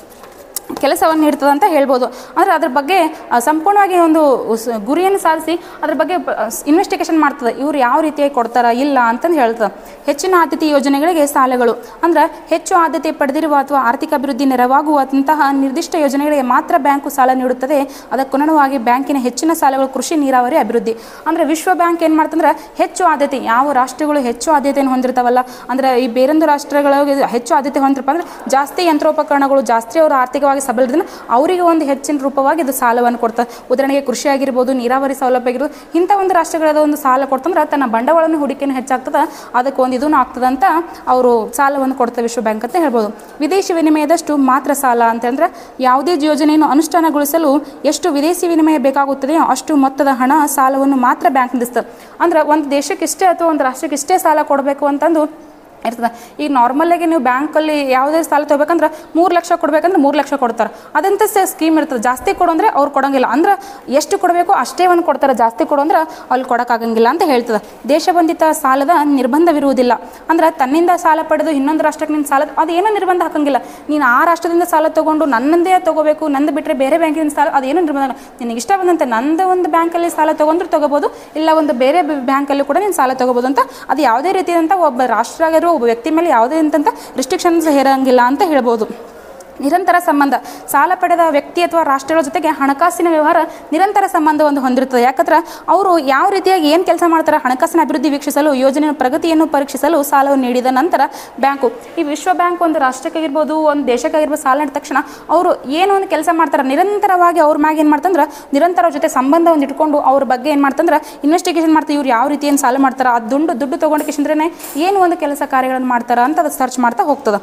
ಕೆಲಸವನ್ನು ನೀಡ್ತದೆ ಅಂತ ಹೇಳ್ಬೋದು ಅಂದರೆ ಅದ್ರ ಬಗ್ಗೆ ಆ, ಸಂಪೂರ್ಣವಾಗಿ ಒಂದು ಸ- ಗುರಿಯನ್ನು ಸಾಧಿಸಿ ಅದ್ರ ಬಗ್ಗೆ ಇನ್ವೆಸ್ಟಿಗೇಷನ್ ಮಾಡ್ತದೆ ಇವ್ರು ಯಾವ ರೀತಿಯಾಗಿ ಕೊಡ್ತಾರ ಇಲ್ಲ ಅಂತಂದು ಹೇಳ್ತದೆ ಹೆಚ್ಚಿನ ಆದ್ಯತೆ ಯೋಜನೆಗಳಿಗೆ ಸಾಲಗಳು ಅಂದ್ರೆ ಹೆಚ್ಚು ಆದ್ಯತೆ ಪಡೆದಿರುವ ಅಥವಾ ಆರ್ಥಿಕ ಅಭಿವೃದ್ಧಿ ನೆರವಾಗುವಂತಹ ನಿರ್ದಿಷ್ಟ ಯೋಜನೆಗಳಿಗೆ ಮಾತ್ರ ಬ್ಯಾಂಕು ಸಾಲ ನೀಡುತ್ತದೆ ಅದಕ್ಕನುಗುಣವಾಗಿ ಬ್ಯಾಂಕಿನ ಹೆಚ್ಚಿನ ಸಾಲಗಳು ಕೃಷಿ ನೀರಾವರಿ ಅಭಿವೃದ್ಧಿ ಅಂದರೆ ವಿಶ್ವ ಬ್ಯಾಂಕ್ ಏನು ಮಾಡ್ತಂದ್ರೆ ಹೆಚ್ಚು ಆದ್ಯತೆ ಯಾವ ರಾಷ್ಟ್ರಗಳು ಹೆಚ್ಚು ಆದ್ಯತೆಯನ್ನು ಹೊಂದಿರ್ತಾವಲ್ಲ ಅಂದ್ರೆ ಈ ಬೇರೊಂದು ರಾಷ್ಟ್ರಗಳಿಗೆ ಹೆಚ್ಚು ಆದ್ಯತೆ ಹೊಂದಿರಪ್ಪ ಅಂದ್ರೆ ಜಾಸ್ತಿ ಯಂತ್ರೋಪಕರಣಗಳು ಜಾಸ್ತಿ ಅವರು ಆರ್ಥಿಕವಾಗಿ ಸಬಲದಿಂದ ಅವರಿಗೆ ಒಂದು ಹೆಚ್ಚಿನ ರೂಪವಾಗಿ ಇದು ಸಾಲವನ್ನು ಕೊಡ್ತಾರೆ ಉದಾಹರಣೆಗೆ ಕೃಷಿ ಆಗಿರ್ಬೋದು ನೀರಾವರಿ ಸೌಲಭ್ಯ ಆಗಿರ್ಬೋದು ಇಂಥ ಒಂದು ರಾಷ್ಟ್ರಗಳದ ಒಂದು ಸಾಲ ಕೊಡ್ತಂದ್ರೆ ತನ್ನ ಬಂಡವಾಳನ ಹೂಡಿಕೆಯನ್ನು ಹೆಚ್ಚಾಗ್ತದೆ ಅದಕ್ಕೆ ಒಂದು ಇದೂ ಆಗ್ತದೆ ಅಂತ ಅವರು ಸಾಲವನ್ನು ಕೊಡ್ತಾರೆ ವಿಶ್ವ ಬ್ಯಾಂಕ್ ಅಂತ ಹೇಳ್ಬೋದು ವಿದೇಶಿ ವಿನಿಮಯದಷ್ಟು ಮಾತ್ರ ಸಾಲ ಅಂತಂದ್ರೆ ಯಾವುದೇ ಯೋಜನೆಯನ್ನು ಅನುಷ್ಠಾನಗೊಳಿಸಲು ಎಷ್ಟು ವಿದೇಶಿ ವಿನಿಮಯ ಬೇಕಾಗುತ್ತದೆಯೋ ಅಷ್ಟು ಮೊತ್ತದ ಹಣ ಸಾಲವನ್ನು ಮಾತ್ರ ಬ್ಯಾಂಕ್ ನಿಲ್ಲಿಸ್ತದೆ ಅಂದ್ರೆ ಒಂದು ದೇಶಕ್ಕೆ ಇಷ್ಟೇ ಅಥವಾ ಒಂದು ರಾಷ್ಟ್ರಕ್ಕೆ ಇಷ್ಟೇ ಸಾಲ ಕೊಡಬೇಕು ಅಂತಂದು ಇರ್ತದೆ ಈಗ ನಾರ್ಮಲಾಗಿ ನೀವು ಬ್ಯಾಂಕಲ್ಲಿ ಯಾವುದೇ ಸಾಲ ತೊಗೋಬೇಕಂದ್ರೆ ಮೂರು ಲಕ್ಷ ಕೊಡ್ಬೇಕಂದ್ರೆ ಮೂರು ಲಕ್ಷ ಕೊಡ್ತಾರೆ ಅದಂತ ಸ್ಕೀಮ್ ಇರ್ತದೆ ಜಾಸ್ತಿ ಕೊಡು ಅಂದ್ರೆ ಅವ್ರು ಕೊಡೋಂಗಿಲ್ಲ ಅಂದ್ರೆ ಎಷ್ಟು ಕೊಡಬೇಕು ಅಷ್ಟೇ ಒಂದು ಕೊಡ್ತಾರೆ ಜಾಸ್ತಿ ಕೊಡು ಅಂದ್ರೆ ಅಲ್ಲಿ ಕೊಡೋಕ್ಕಾಗಂಗಿಲ್ಲ ಅಂತ ಹೇಳ್ತದೆ ದೇಶಬಂಧಿತ ಸಾಲದ ನಿರ್ಬಂಧವಿರುವುದಿಲ್ಲ ಅಂದ್ರೆ ತನ್ನಿಂದ ಸಾಲ ಪಡೆದು ಇನ್ನೊಂದು ರಾಷ್ಟ್ರಕ್ಕೆ ನಿನ್ನ ಸಾಲ ಅದು ಏನೂ ನಿರ್ಬಂಧ ಹಾಕಂಗಿಲ್ಲ ನೀನು ಆ ರಾಷ್ಟ್ರದಿಂದ ಸಾಲ ತೊಗೊಂಡು ನನ್ನದೇ ತಗೋಬೇಕು ನಂದು ಬಿಟ್ಟರೆ ಬೇರೆ ಬ್ಯಾಂಕಿನ ಸಾಲ ಅದೇನು ನಿರ್ಬಂಧ ಇಲ್ಲ. ನಿನಗೆ ಇಷ್ಟ ಬಂದಂತೆ ನಂದು ಒಂದು ಬ್ಯಾಂಕಲ್ಲಿ ಸಾಲ ತೊಗೊಂಡ್ರು ತೊಗೋಬೋದು ಇಲ್ಲ ಒಂದು ಬೇರೆ ಬ್ಯಾಂಕಲ್ಲಿ ಕೂಡ ನೀನು ಸಾಲ ತೊಗೋಬೋದು ಅಂತ ಅದು ಯಾವುದೇ ರೀತಿಯಾದಂಥ ಒಬ್ಬ ರಾಷ್ಟ್ರ ಆಗಿರೋ ಒಬ್ಬ ವ್ಯಕ್ತಿ ಮೇಲೆ ಯಾವುದೇ ಅಂತಂತ ರಿಸ್ಟ್ರಿಕ್ಷನ್ಸ್ ಹೇರಂಗಿಲ್ಲ ಅಂತ ಹೇಳ್ಬೋದು ನಿರಂತರ ಸಂಬಂಧ ಸಾಲ ಪಡೆದ ವ್ಯಕ್ತಿ ಅಥವಾ ರಾಷ್ಟ್ರಗಳ ಜೊತೆಗೆ ಹಣಕಾಸಿನ ವ್ಯವಹಾರ ನಿರಂತರ ಸಂಬಂಧವನ್ನು ಹೊಂದಿರುತ್ತದೆ ಯಾಕಂದ್ರೆ ಅವರು ಯಾವ ರೀತಿಯಾಗಿ ಏನು ಕೆಲಸ ಮಾಡ್ತಾರೆ ಹಣಕಾಸಿನ ಅಭಿವೃದ್ಧಿ ವೀಕ್ಷಿಸಲು ಯೋಜನೆಯ ಪ್ರಗತಿಯನ್ನು ಪರೀಕ್ಷಿಸಲು ಸಾಲವನ್ನು ನೀಡಿದ ನಂತರ ಬ್ಯಾಂಕು ಈ ವಿಶ್ವ ಬ್ಯಾಂಕ್ ಒಂದು ರಾಷ್ಟ್ರಕ್ಕಾಗಿರ್ಬೋದು ಒಂದು ದೇಶಕ್ಕಾಗಿರ್ಬೋದು ಸಾಲ ನೀಡಿದ ತಕ್ಷಣ ಅವರು ಏನು ಒಂದು ಕೆಲಸ ಮಾಡ್ತಾರೆ ನಿರಂತರವಾಗಿ ಅವ್ರ ಮ್ಯಾಗ ಏನು ಮಾಡ್ತಂದ್ರೆ ನಿರಂತರ ಅವ್ರ ಜೊತೆ ಸಂಬಂಧವನ್ನು ಇಟ್ಕೊಂಡು ಅವ್ರ ಬಗ್ಗೆ ಏನು ಮಾಡ್ತಂದ್ರೆ ಇನ್ವೆಸ್ಟಿಗೇಷನ್ ಮಾಡ್ತಾರೆ ಇವ್ರು ಯಾವ ರೀತಿ ಏನು ಸಾಲ ಮಾಡ್ತಾರೆ ಆ ದುಡ್ಡು ದುಡ್ಡು ತೊಗೊಂಡು ಕಿಶಂದ್ರೇ ಏನು ಒಂದು ಕೆಲಸ ಕಾರ್ಯಗಳನ್ನು ಮಾಡ್ತಾರೆ ಅಂತ ಅದು ಸರ್ಚ್ ಮಾಡ್ತಾ ಹೋಗ್ತದೆ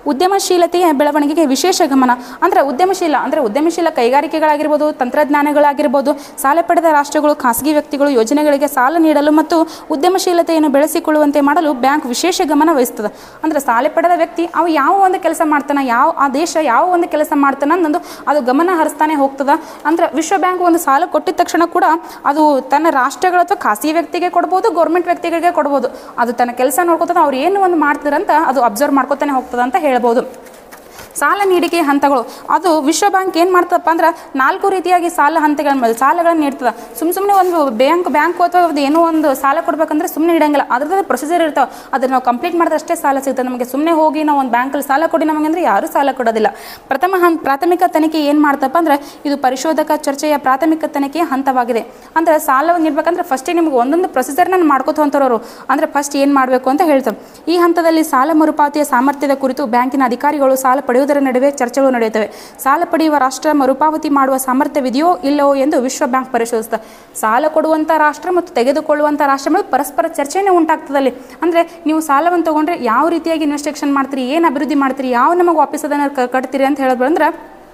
ಉದ್ಯಮಶೀಲತೆಯ ಬೆಳವಣಿಗೆಗೆ ವಿಶೇಷ ಗಮನ ಅಂದರೆ ಉದ್ಯಮಶೀಲ ಅಂದರೆ ಉದ್ಯಮಶೀಲ ಕೈಗಾರಿಕೆಗಳಾಗಿರ್ಬೋದು ತಂತ್ರಜ್ಞಾನಗಳಾಗಿರ್ಬೋದು ಸಾಲ ಪಡೆದ ರಾಷ್ಟ್ರಗಳು ಖಾಸಗಿ ವ್ಯಕ್ತಿಗಳು ಯೋಜನೆಗಳಿಗೆ ಸಾಲ ನೀಡಲು ಮತ್ತು ಉದ್ಯಮಶೀಲತೆಯನ್ನು ಬೆಳೆಸಿಕೊಳ್ಳುವಂತೆ ಮಾಡಲು ಬ್ಯಾಂಕ್ ವಿಶೇಷ ಗಮನ ವಹಿಸ್ತದೆ ಅಂದರೆ ಸಾಲ ಪಡೆದ ವ್ಯಕ್ತಿ ಅವ ಯಾವ ಒಂದು ಕೆಲಸ ಮಾಡ್ತಾನೆ ಯಾವ ಆ ದೇಶ ಯಾವ ಒಂದು ಕೆಲಸ ಮಾಡ್ತಾನೆ ಅನ್ನೋದು ಅದು ಗಮನ ಹರಿಸ್ತಾನೆ ಹೋಗ್ತದ ಅಂದ್ರೆ ವಿಶ್ವ ಬ್ಯಾಂಕ್ ಒಂದು ಸಾಲ ಕೊಟ್ಟಿದ ತಕ್ಷಣ ಕೂಡ ಅದು ತನ್ನ ರಾಷ್ಟ್ರಗಳ ಅಥವಾ ಖಾಸಗಿ ವ್ಯಕ್ತಿಗೆ ಕೊಡ್ಬೋದು ಗೌರ್ಮೆಂಟ್ ವ್ಯಕ್ತಿಗಳಿಗೆ ಕೊಡ್ಬೋದು ಅದು ತನ್ನ ಕೆಲಸ ನೋಡ್ಕೊತದ ಅವ್ರು ಏನು ಒಂದು ಮಾಡ್ತಿರಂತ ಅದು ಅಬ್ಸರ್ವ್ ಮಾಡ್ಕೊತಾನೆ ಹೋಗ್ತದೆ ಅಂತ ಹೇಳ್ಬೋದು ಸಾಲ ನೀಡಿಕೆ ಹಂತಗಳು ಅದು ವಿಶ್ವ ಬ್ಯಾಂಕ್ ಏನು ಮಾಡ್ತದಪ್ಪ ಅಂದ್ರೆ ನಾಲ್ಕು ರೀತಿಯಾಗಿ ಸಾಲ ಹಂತಗಳ ಸಾಲಗಳನ್ನು ನೀಡ್ತದೆ ಸುಮ್ಮ ಸುಮ್ಮನೆ ಒಂದು ಬ್ಯಾಂಕ್ ಬ್ಯಾಂಕ್ ಅಥವಾ ಒಂದು ಏನೋ ಒಂದು ಸಾಲ ಕೊಡ್ಬೇಕಂದ್ರೆ ಸುಮ್ಮನೆ ಇಡಂಗಿಲ್ಲ ಅದ್ರದ್ದು ಪ್ರೊಸೀಜರ್ ಇರ್ತಾವೆ ಅದನ್ನ ನಾವು ಕಂಪ್ಲೀಟ್ ಮಾಡಿದ್ರೆ ಅಷ್ಟೇ ಸಾಲ ಸಿಗ್ತದೆ ನಮಗೆ ಸುಮ್ಮನೆ ಹೋಗಿ ನಾವು ಒಂದು ಬ್ಯಾಂಕಲ್ಲಿ ಸಾಲ ಕೊಡಿ ನಮಗೆ ಅಂದ್ರೆ ಯಾರೂ ಸಾಲ ಕೊಡೋದಿಲ್ಲ ಪ್ರಥಮ ಹಂತ ಪ್ರಾಥಮಿಕ ತನಿಖೆ ಏನು ಮಾಡ್ತಪ್ಪ ಅಂದ್ರೆ ಇದು ಪರಿಶೋಧಕ ಚರ್ಚೆಯ ಪ್ರಾಥಮಿಕ ತನಿಖೆಯ ಹಂತವಾಗಿದೆ ಅಂದ್ರೆ ಸಾಲವನ್ನು ನೀಡ್ಬೇಕಂದ್ರೆ ಫಸ್ಟೇ ನಿಮ್ಗೆ ಒಂದೊಂದು ಪ್ರೊಸೀಜರ್ನ ಮಾಡ್ಕೋತ ಹೊಂತರೋರು ಅಂದ್ರೆ ಫಸ್ಟ್ ಏನು ಮಾಡಬೇಕು ಅಂತ ಹೇಳ್ತಾರೆ ಈ ಹಂತದಲ್ಲಿ ಸಾಲ ಮರುಪಾವತಿಯ ಸಾಮರ್ಥ್ಯದ ಕುರಿತು ಬ್ಯಾಂಕಿನ ಅಧಿಕಾರಿಗಳು ಸಾಲ ಪಡೆಯುವುದರ ನಡುವೆ ಚರ್ಚೆಗಳು ನಡೆಯುತ್ತವೆ ಸಾಲ ಪಡೆಯುವ ರಾಷ್ಟ್ರ ಮರುಪಾವತಿ ಮಾಡುವ ಸಾಮರ್ಥ್ಯವಿದೆಯೋ ಇಲ್ಲವೋ ಎಂದು ವಿಶ್ವ ಬ್ಯಾಂಕ್ ಪರಿಶೋಧಿಸುತ್ತೆ ಸಾಲ ಕೊಡುವಂಥ ರಾಷ್ಟ್ರ ಮತ್ತು ತೆಗೆದುಕೊಳ್ಳುವಂಥ ರಾಷ್ಟ್ರಗಳು ಪರಸ್ಪರ ಚರ್ಚೆನೇ ಉಂಟಾಗ್ತದಲ್ಲಿ ಅಂದರೆ ನೀವು ಸಾಲವನ್ನು ತಗೊಂಡ್ರೆ ಯಾವ ರೀತಿಯಾಗಿ ಇನ್ವೆಸ್ಟೇಷನ್ ಮಾಡ್ತೀರಿ ಏನು ಅಭಿವೃದ್ಧಿ ಮಾಡ್ತೀರಿ ಯಾವ ನಮಗೆ ವಾಪಸ್ ಅದನ್ನು ಕ- ಕಟ್ತೀರಿ ಅಂತ ಹೇಳೋದು ಅಂದ್ರೆ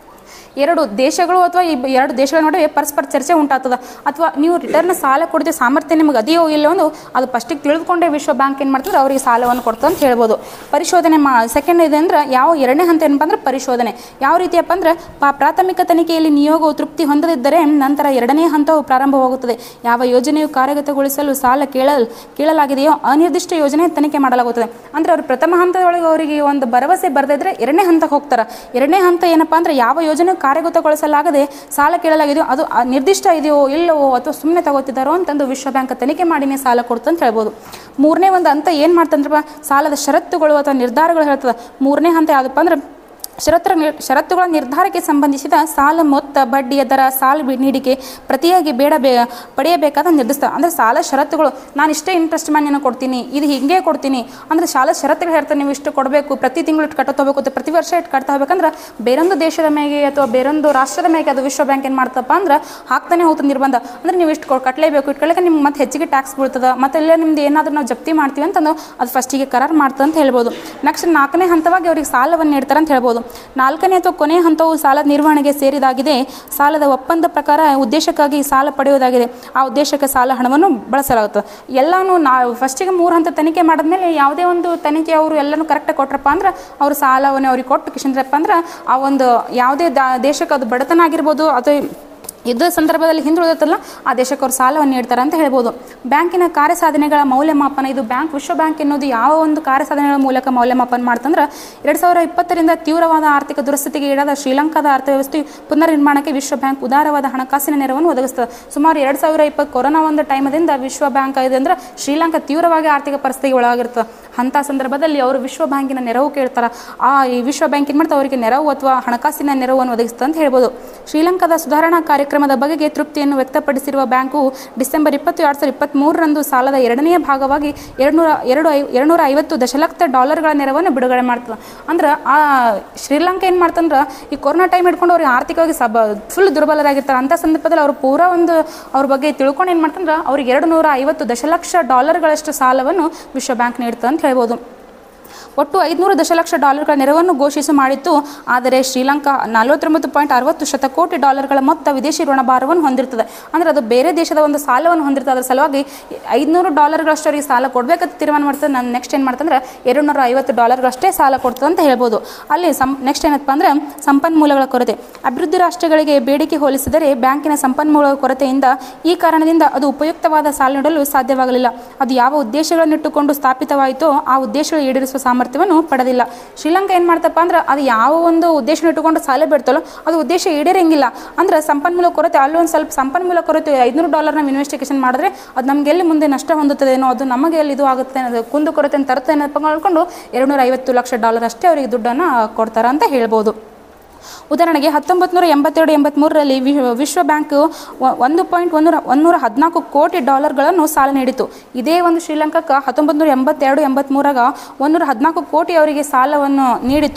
ಎರಡು ದೇಶಗಳು ಅಥವಾ ಈ ಎರಡು ದೇಶಗಳ ನಡುವೆ ಪರಸ್ಪರ ಚರ್ಚೆ ಉಂಟಾಗ್ತದೆ ಅಥವಾ ನೀವು ರಿಟರ್ನ್ ಸಾಲ ಕೊಡ್ತೀವಿ ಸಾಮರ್ಥ್ಯ ನಿಮಗೆ ಅದೆಯೋ ಇಲ್ಲೋ ಒಂದು ಅದು ಫಸ್ಟಿಗೆ ತಿಳಿದುಕೊಂಡೇ ವಿಶ್ವ ಬ್ಯಾಂಕ್ ಏನು ಮಾಡ್ತದೆ ಅವರಿಗೆ ಸಾಲವನ್ನು ಕೊಡ್ತದೆ ಅಂತ ಹೇಳ್ಬೋದು ಪರಿಶೋಧನೆ ಮಾ ಸೆಕೆಂಡ್ ಇದೆ ಅಂದ್ರೆ ಯಾವ ಎರಡನೇ ಹಂತ ಏನಪ್ಪ ಅಂದ್ರೆ ಪರಿಶೋಧನೆ ಯಾವ ರೀತಿಯಪ್ಪ ಅಂದ್ರೆ ಪಾ- ಪ್ರಾಥಮಿಕ ತನಿಖೆಯಲ್ಲಿ ನಿಯೋಗವು ತೃಪ್ತಿ ಹೊಂದದಿದ್ದರೆ ನಂತರ ಎರಡನೇ ಹಂತವು ಪ್ರಾರಂಭವಾಗುತ್ತದೆ ಯಾವ ಯೋಜನೆಯು ಕಾರ್ಯಗತಗೊಳಿಸಲು ಸಾಲ ಕೇಳಲ್ ಕೇಳಲಾಗಿದೆಯೋ ಅನಿರ್ದಿಷ್ಟ ಯೋಜನೆ ತನಿಖೆ ಮಾಡಲಾಗುತ್ತದೆ ಅಂದ್ರೆ ಅವರು ಪ್ರಥಮ ಹಂತದೊಳಗೆ ಅವರಿಗೆ ಒಂದು ಭರವಸೆ ಬರದಿದ್ರೆ ಎರಡನೇ ಹಂತಕ್ಕೆ ಹೋಗ್ತಾರೆ ಎರಡನೇ ಹಂತ ಏನಪ್ಪಾ ಅಂದ್ರೆ ಯಾವ ಯೋಜನೆ ಕಾರ್ಯಗತಗೊಳಿಸಲಾಗದೆ ಸಾಲ ಕೇಳಲಾಗಿದೆಯೋ ಅದು ಆ ನಿರ್ದಿಷ್ಟ ಇದೆಯೋ ಇಲ್ಲವೋ ಅಥವಾ ಸುಮ್ಮನೆ ತಗೋತಿದ್ದಾರೋ ಅಂತಂದು ವಿಶ್ವ ಬ್ಯಾಂಕ್ ತನಿಖೆ ಮಾಡಿನೇ ಸಾಲ ಕೊಡ್ತು ಅಂತ ಹೇಳ್ಬೋದು ಮೂರನೇ ಒಂದು ಹಂತ ಏನು ಮಾಡ್ತಂದ್ರಪ್ಪ ಸಾಲದ ಷರತ್ತುಗಳು ಅಥವಾ ನಿರ್ಧಾರಗಳು ಹೇಳ್ತದೆ ಮೂರನೇ ಹಂತ ಯಾವುದಪ್ಪ ಅಂದ್ರೆ ಷರತ್ತರ ನಿರ್ ಷರತ್ತುಗಳ ನಿರ್ಧಾರಕ್ಕೆ ಸಂಬಂಧಿಸಿದ ಸಾಲ ಮೊತ್ತ ಬಡ್ಡಿಯ ದರ ಸಾಲ ಬಿ- ನೀಡಿಕೆ ಪ್ರತಿಯಾಗಿ ಬೇಡ ಬೇ ಪಡೆಯಬೇಕಾದ ನಿರ್ದಿಷ್ಟ ಅಂದರೆ ಸಾಲ ಷರತ್ತುಗಳು ನಾನು ಇಷ್ಟೇ ಇಂಟ್ರೆಸ್ಟ್ ಮಾನ್ಯನ ಕೊಡ್ತೀನಿ ಇದು ಹಿಂಗೆ ಕೊಡ್ತೀನಿ ಅಂದರೆ ಸಾಲ ಷರತ್ತುಗಳು ಹೇಳ್ತಾರೆ ನೀವು ಇಷ್ಟು ಕೊಡಬೇಕು ಪ್ರತಿ ತಿಂಗಳು ಇಟ್ಟು ಕಟ್ಟೋತ ಹೋಗ್ಬೇಕು ಅಥವಾ ಪ್ರತಿ ವರ್ಷ ಇಟ್ಟು ಕಟ್ತಾ ಹೋಗ್ಬೇಕಂದ್ರೆ ಬೇರೊಂದು ದೇಶದ ಮೇಲೆ ಅಥವಾ ಬೇರೊಂದು ರಾಷ್ಟ್ರದ ಮೇಲೆ ಅದು ವಿಶ್ವ ಬ್ಯಾಂಕ್ ಏನು ಮಾಡ್ತಪ್ಪ ಅಂದ್ರೆ ಹಾಕ್ತಾನೆ ಹೋಗ್ತದೆ ನಿರ್ಬಂಧ ಅಂದ್ರೆ ನೀವು ಇಷ್ಟು ಕೊ- ಕಟ್ಟಲೇಬೇಕು ಇಟ್ಕೊಳ್ಳೋಕೆ ನಿಮ್ಗೆ ಮತ್ತೆ ಹೆಚ್ಚಿಗೆ ಟ್ಯಾಕ್ಸ್ ಬೀಳ್ತದೆ ಮತ್ತೆ ಇಲ್ಲೇ ನಿಮ್ದು ಏನಾದರೂ ನಾವು ಜಪ್ತಿ ಮಾಡ್ತೀವಿ ಅಂತಂದು ಅದು ಫಸ್ಟಿಗೆ ಕರಾರು ಮಾಡ್ತದೆ ಅಂತ ಹೇಳ್ಬೋದು ನೆಕ್ಸ್ಟ್ ನಾಲ್ಕನೇ ಹಂತವಾಗಿ ಅವರಿಗೆ ಸಾಲವನ್ನು ನೀಡ್ತಾರೆ ಅಂತ ಹೇಳ್ಬೋದು ನಾಲ್ಕನೇ ಅಥವಾ ಕೊನೆಯ ಹಂತವು ಸಾಲ ನಿರ್ವಹಣೆಗೆ ಸೇರಿದಾಗಿದೆ ಸಾಲದ ಒಪ್ಪಂದ ಪ್ರಕಾರ ಉದ್ದೇಶಕ್ಕಾಗಿ ಸಾಲ ಪಡೆಯುವುದಾಗಿದೆ ಆ ಉದ್ದೇಶಕ್ಕೆ ಸಾಲ ಹಣವನ್ನು ಬಳಸಲಾಗುತ್ತದೆ ಎಲ್ಲಾನು ನಾ ಫಸ್ಟಿಗೆ ಮೂರು ಹಂತ ತನಿಖೆ ಮಾಡಿದ್ಮೇಲೆ ಯಾವುದೇ ಒಂದು ತನಿಖೆ ಅವರು ಎಲ್ಲನೂ ಕರೆಕ್ಟಾಗಿ ಕೊಟ್ರಪ್ಪ ಅಂದ್ರೆ ಅವ್ರು ಸಾಲವನ್ನು ಅವ್ರಿಗೆ ಕೊಟ್ಟು ಕಿಶಂದ್ರಪ್ಪ ಅಂದ್ರೆ ಆ ಒಂದು ಯಾವುದೇ ದಾ ದೇಶಕ್ಕೆ ಅದು ಬಡತನ ಆಗಿರ್ಬೋದು ಅಥವಾ ಯುದ್ಧ ಸಂದರ್ಭದಲ್ಲಿ ಹಿಂದುಳಿದತ್ತಲ್ಲ ಆ ದೇಶಕ್ಕೆ ಅವ್ರು ಸಾಲವನ್ನು ನೀಡ್ತಾರೆ ಅಂತ ಹೇಳ್ಬೋದು ಬ್ಯಾಂಕಿನ ಕಾರ್ಯಸಾಧನೆಗಳ ಮೌಲ್ಯಮಾಪನ ಇದು ಬ್ಯಾಂಕ್ ವಿಶ್ವ ಬ್ಯಾಂಕ್ ಎನ್ನುವುದು ಯಾವ ಒಂದು ಕಾರ್ಯಸಾಧನೆಗಳ ಮೂಲಕ ಮೌಲ್ಯಮಾಪನ ಮಾಡ್ತಂದ್ರೆ ಎರಡು ಸಾವಿರ ಇಪ್ಪತ್ತರಿಂದ ತೀವ್ರವಾದ ಆರ್ಥಿಕ ದುರಸ್ಥಿತಿಗೆ ಈಡಾದ ಶ್ರೀಲಂಕಾದ ಅರ್ಥವ್ಯವಸ್ಥೆ ಪುನರ್ನಿರ್ಮಾಣಕ್ಕೆ ವಿಶ್ವ ಬ್ಯಾಂಕ್ ಉದಾರವಾದ ಹಣಕಾಸಿನ ನೆರವನ್ನು ಒದಗಿಸ್ತದೆ ಸುಮಾರು ಎರಡು ಸಾವಿರ ಇಪ್ಪತ್ತು ಕೊರೋನಾ ಒಂದು ಟೈಮದಿಂದ ವಿಶ್ವ ಬ್ಯಾಂಕ್ ಇದೆ ಅಂದ್ರೆ ಶ್ರೀಲಂಕಾ ತೀವ್ರವಾಗಿ ಆರ್ಥಿಕ ಪರಿಸ್ಥಿತಿಗೆ ಒಳಗಾಗಿರ್ತದೆ ಅಂಥ ಸಂದರ್ಭದಲ್ಲಿ ಅವರು ವಿಶ್ವ ಬ್ಯಾಂಕಿನ ನೆರವು ಕೇಳ್ತಾರೆ ಆ ಈ ವಿಶ್ವ ಬ್ಯಾಂಕ್ ಏನು ಮಾಡ್ತಾರೆ ಅವರಿಗೆ ನೆರವು ಅಥವಾ ಹಣಕಾಸಿನ ನೆರವನ್ನು ಒದಗಿಸ್ತದೆ ಅಂತ ಹೇಳ್ಬೋದು ಶ್ರೀಲಂಕಾದ ಸುಧಾರಣಾ ಕಾರ್ಯಕ್ರಮದ ಬಗೆಗೆ ತೃಪ್ತಿಯನ್ನು ವ್ಯಕ್ತಪಡಿಸಿರುವ ಬ್ಯಾಂಕು ಡಿಸೆಂಬರ್ ಇಪ್ಪತ್ತು ಎರಡು ಸಾವಿರದ ಇಪ್ಪತ್ತ್ಮೂರರಂದು ಸಾಲದ ಎರಡನೆಯ ಭಾಗವಾಗಿ ಎರಡುನೂರ ಎರಡು ಐ ಎರಡುನೂರ ಐವತ್ತು ದಶಲಕ್ಷ ಡಾಲರ್ಗಳ ನೆರವನ್ನು ಬಿಡುಗಡೆ ಮಾಡ್ತದೆ ಅಂದ್ರೆ ಆ ಶ್ರೀಲಂಕಾ ಏನು ಮಾಡ್ತಂದ್ರೆ ಈ ಕೊರೋನಾ ಟೈಮ್ ಹಿಡ್ಕೊಂಡು ಅವ್ರಿಗೆ ಆರ್ಥಿಕವಾಗಿ ಸಬ ಫುಲ್ ದುರ್ಬಲರಾಗಿರ್ತಾರೆ ಅಂಥ ಸಂದರ್ಭದಲ್ಲಿ ಅವರು ಪೂರಾ ಒಂದು ಅವ್ರ ಬಗ್ಗೆ ತಿಳ್ಕೊಂಡು ಏನು ಮಾಡ್ತಂದ್ರೆ ಅವ್ರಿಗೆ ಎರಡು ನೂರ ಐವತ್ತು ದಶಲಕ್ಷ ಡಾಲರ್ಗಳಷ್ಟು ಸಾಲವನ್ನು ವಿಶ್ವ ಬ್ಯಾಂಕ್ ನೀಡ್ತದೆ ಅಂತ ಹೇಳ್ಬೋದು ಒಟ್ಟು ಐದುನೂರು ದಶಲಕ್ಷ ಡಾಲರ್ಗಳ ನೆರವನ್ನು ಘೋಷಿಸಿ ಮಾಡಿತ್ತು ಆದರೆ ಶ್ರೀಲಂಕಾ ನಲವತ್ತೊಂಬತ್ತು ಪಾಯಿಂಟ್ ಅರವತ್ತು ಶತಕೋಟಿ ಡಾಲರ್ಗಳ ಮೊತ್ತ ವಿದೇಶಿ ಋಣಭಾರವನ್ನು ಹೊಂದಿರ್ತದೆ ಅಂದರೆ ಅದು ಬೇರೆ ದೇಶದ ಒಂದು ಸಾಲವನ್ನು ಹೊಂದಿರ್ತದೆ ಅದರ ಸಲುವಾಗಿ ಐದುನೂರು ಡಾಲರ್ಗಳಷ್ಟು ಅವರಿಗೆ ಸಾಲ ಕೊಡಬೇಕಂತ ತೀರ್ಮಾನ ಮಾಡ್ತದೆ ನಾನು ನೆಕ್ಸ್ಟ್ ಏನು ಮಾಡ್ತಂದ್ರೆ ಎರಡು ನೂರ ಐವತ್ತು ಡಾಲರ್ಗಳಷ್ಟೇ ಸಾಲ ಕೊಡ್ತದೆ ಅಂತ ಹೇಳ್ಬೋದು ಅಲ್ಲಿ ಸಂ ನೆಕ್ಸ್ಟ್ ಏನಪ್ಪ ಅಂದರೆ ಸಂಪನ್ಮೂಲಗಳ ಕೊರತೆ ಅಭಿವೃದ್ಧಿ ರಾಷ್ಟ್ರಗಳಿಗೆ ಬೇಡಿಕೆ ಹೋಲಿಸಿದರೆ ಬ್ಯಾಂಕಿನ ಸಂಪನ್ಮೂಲಗಳ ಕೊರತೆಯಿಂದ ಈ ಕಾರಣದಿಂದ ಅದು ಉಪಯುಕ್ತವಾದ ಸಾಲ ನೀಡಲು ಸಾಧ್ಯವಾಗಲಿಲ್ಲ ಅದು ಯಾವ ಉದ್ದೇಶಗಳನ್ನಿಟ್ಟುಕೊಂಡು ಸ್ಥಾಪಿತವಾಯಿತೋ ಆ ಉದ್ದೇಶಗಳು ಈಡೇರಿಸುವ ಸಾಮರ್ಥ್ಯವನ್ನು ಪಡೆದಿಲ್ಲ ಶ್ರೀಲಂಕಾ ಏನು ಮಾಡ್ತಪ್ಪ ಅಂದ್ರೆ ಅದು ಯಾವ ಒಂದು ಉದ್ದೇಶ ಇಟ್ಟುಕೊಂಡು ಸಾಲ ಬಿಡ್ತಲ್ಲೋ ಅದು ಉದ್ದೇಶ ಈಡೇರಂಗಿಲ್ಲ ಅಂದ್ರೆ ಸಂಪನ್ಮೂಲ ಕೊರತೆ ಅಲ್ಲಿ ಒಂದು ಸ್ವಲ್ಪ ಸಂಪನ್ಮೂಲ ಕೊರತೆ ಐದುನೂರು ಡಾಲರ್ ನಾವು ಇನ್ವೆಸ್ಟಿಗೇಷನ್ ಮಾಡಿದ್ರೆ ಅದು ನಮಗೆ ಎಲ್ಲಿ ಮುಂದೆ ನಷ್ಟ ಹೊಂದುತ್ತದೇನೋ ಅದು ನಮಗೆ ಎಲ್ಲಿ ಇದು ಆಗುತ್ತೆ ಅನ್ನೋದು ಕುಂದು ಕೊರತೆ ತರುತ್ತೆ ಅನ್ನೋದು ಹೇಳ್ಕೊಂಡು ಎರಡು ನೂರ ಐವತ್ತು ಲಕ್ಷ ಡಾಲರ್ ಅಷ್ಟೇ ಅವರಿಗೆ ದುಡ್ಡನ್ನು ಕೊಡ್ತಾರೆ ಅಂತ ಹೇಳ್ಬೋದು ಉದಾಹರಣೆಗೆ ಹತ್ತೊಂಬತ್ತು ನೂರ ಎಂಬತ್ತೆರಡು ಎಂಬತ್ತ್ಮೂರರಲ್ಲಿ ವಿ- ವಿಶ್ವ ಬ್ಯಾಂಕ್ ಒ- ಒಂದು ಪಾಯಿಂಟ್ ಒಂದೂರ ಒಂದೂರ ಹದಿನಾಲ್ಕು ಕೋಟಿ ಡಾಲರ್ಗಳನ್ನು ಸಾಲ ನೀಡಿತು ಇದೇ ಒಂದು ಶ್ರೀಲಂಕಾಕ್ಕೆ ಹತ್ತೊಂಬತ್ತು ನೂರ ಎಂಬತ್ತೆರಡು ಎಂಬತ್ತ್ಮೂರಾಗ ಒಂದೂರ ಹದಿನಾಲ್ಕು ಕೋಟಿ ಅವರಿಗೆ ಸಾಲವನ್ನು ನೀಡಿತು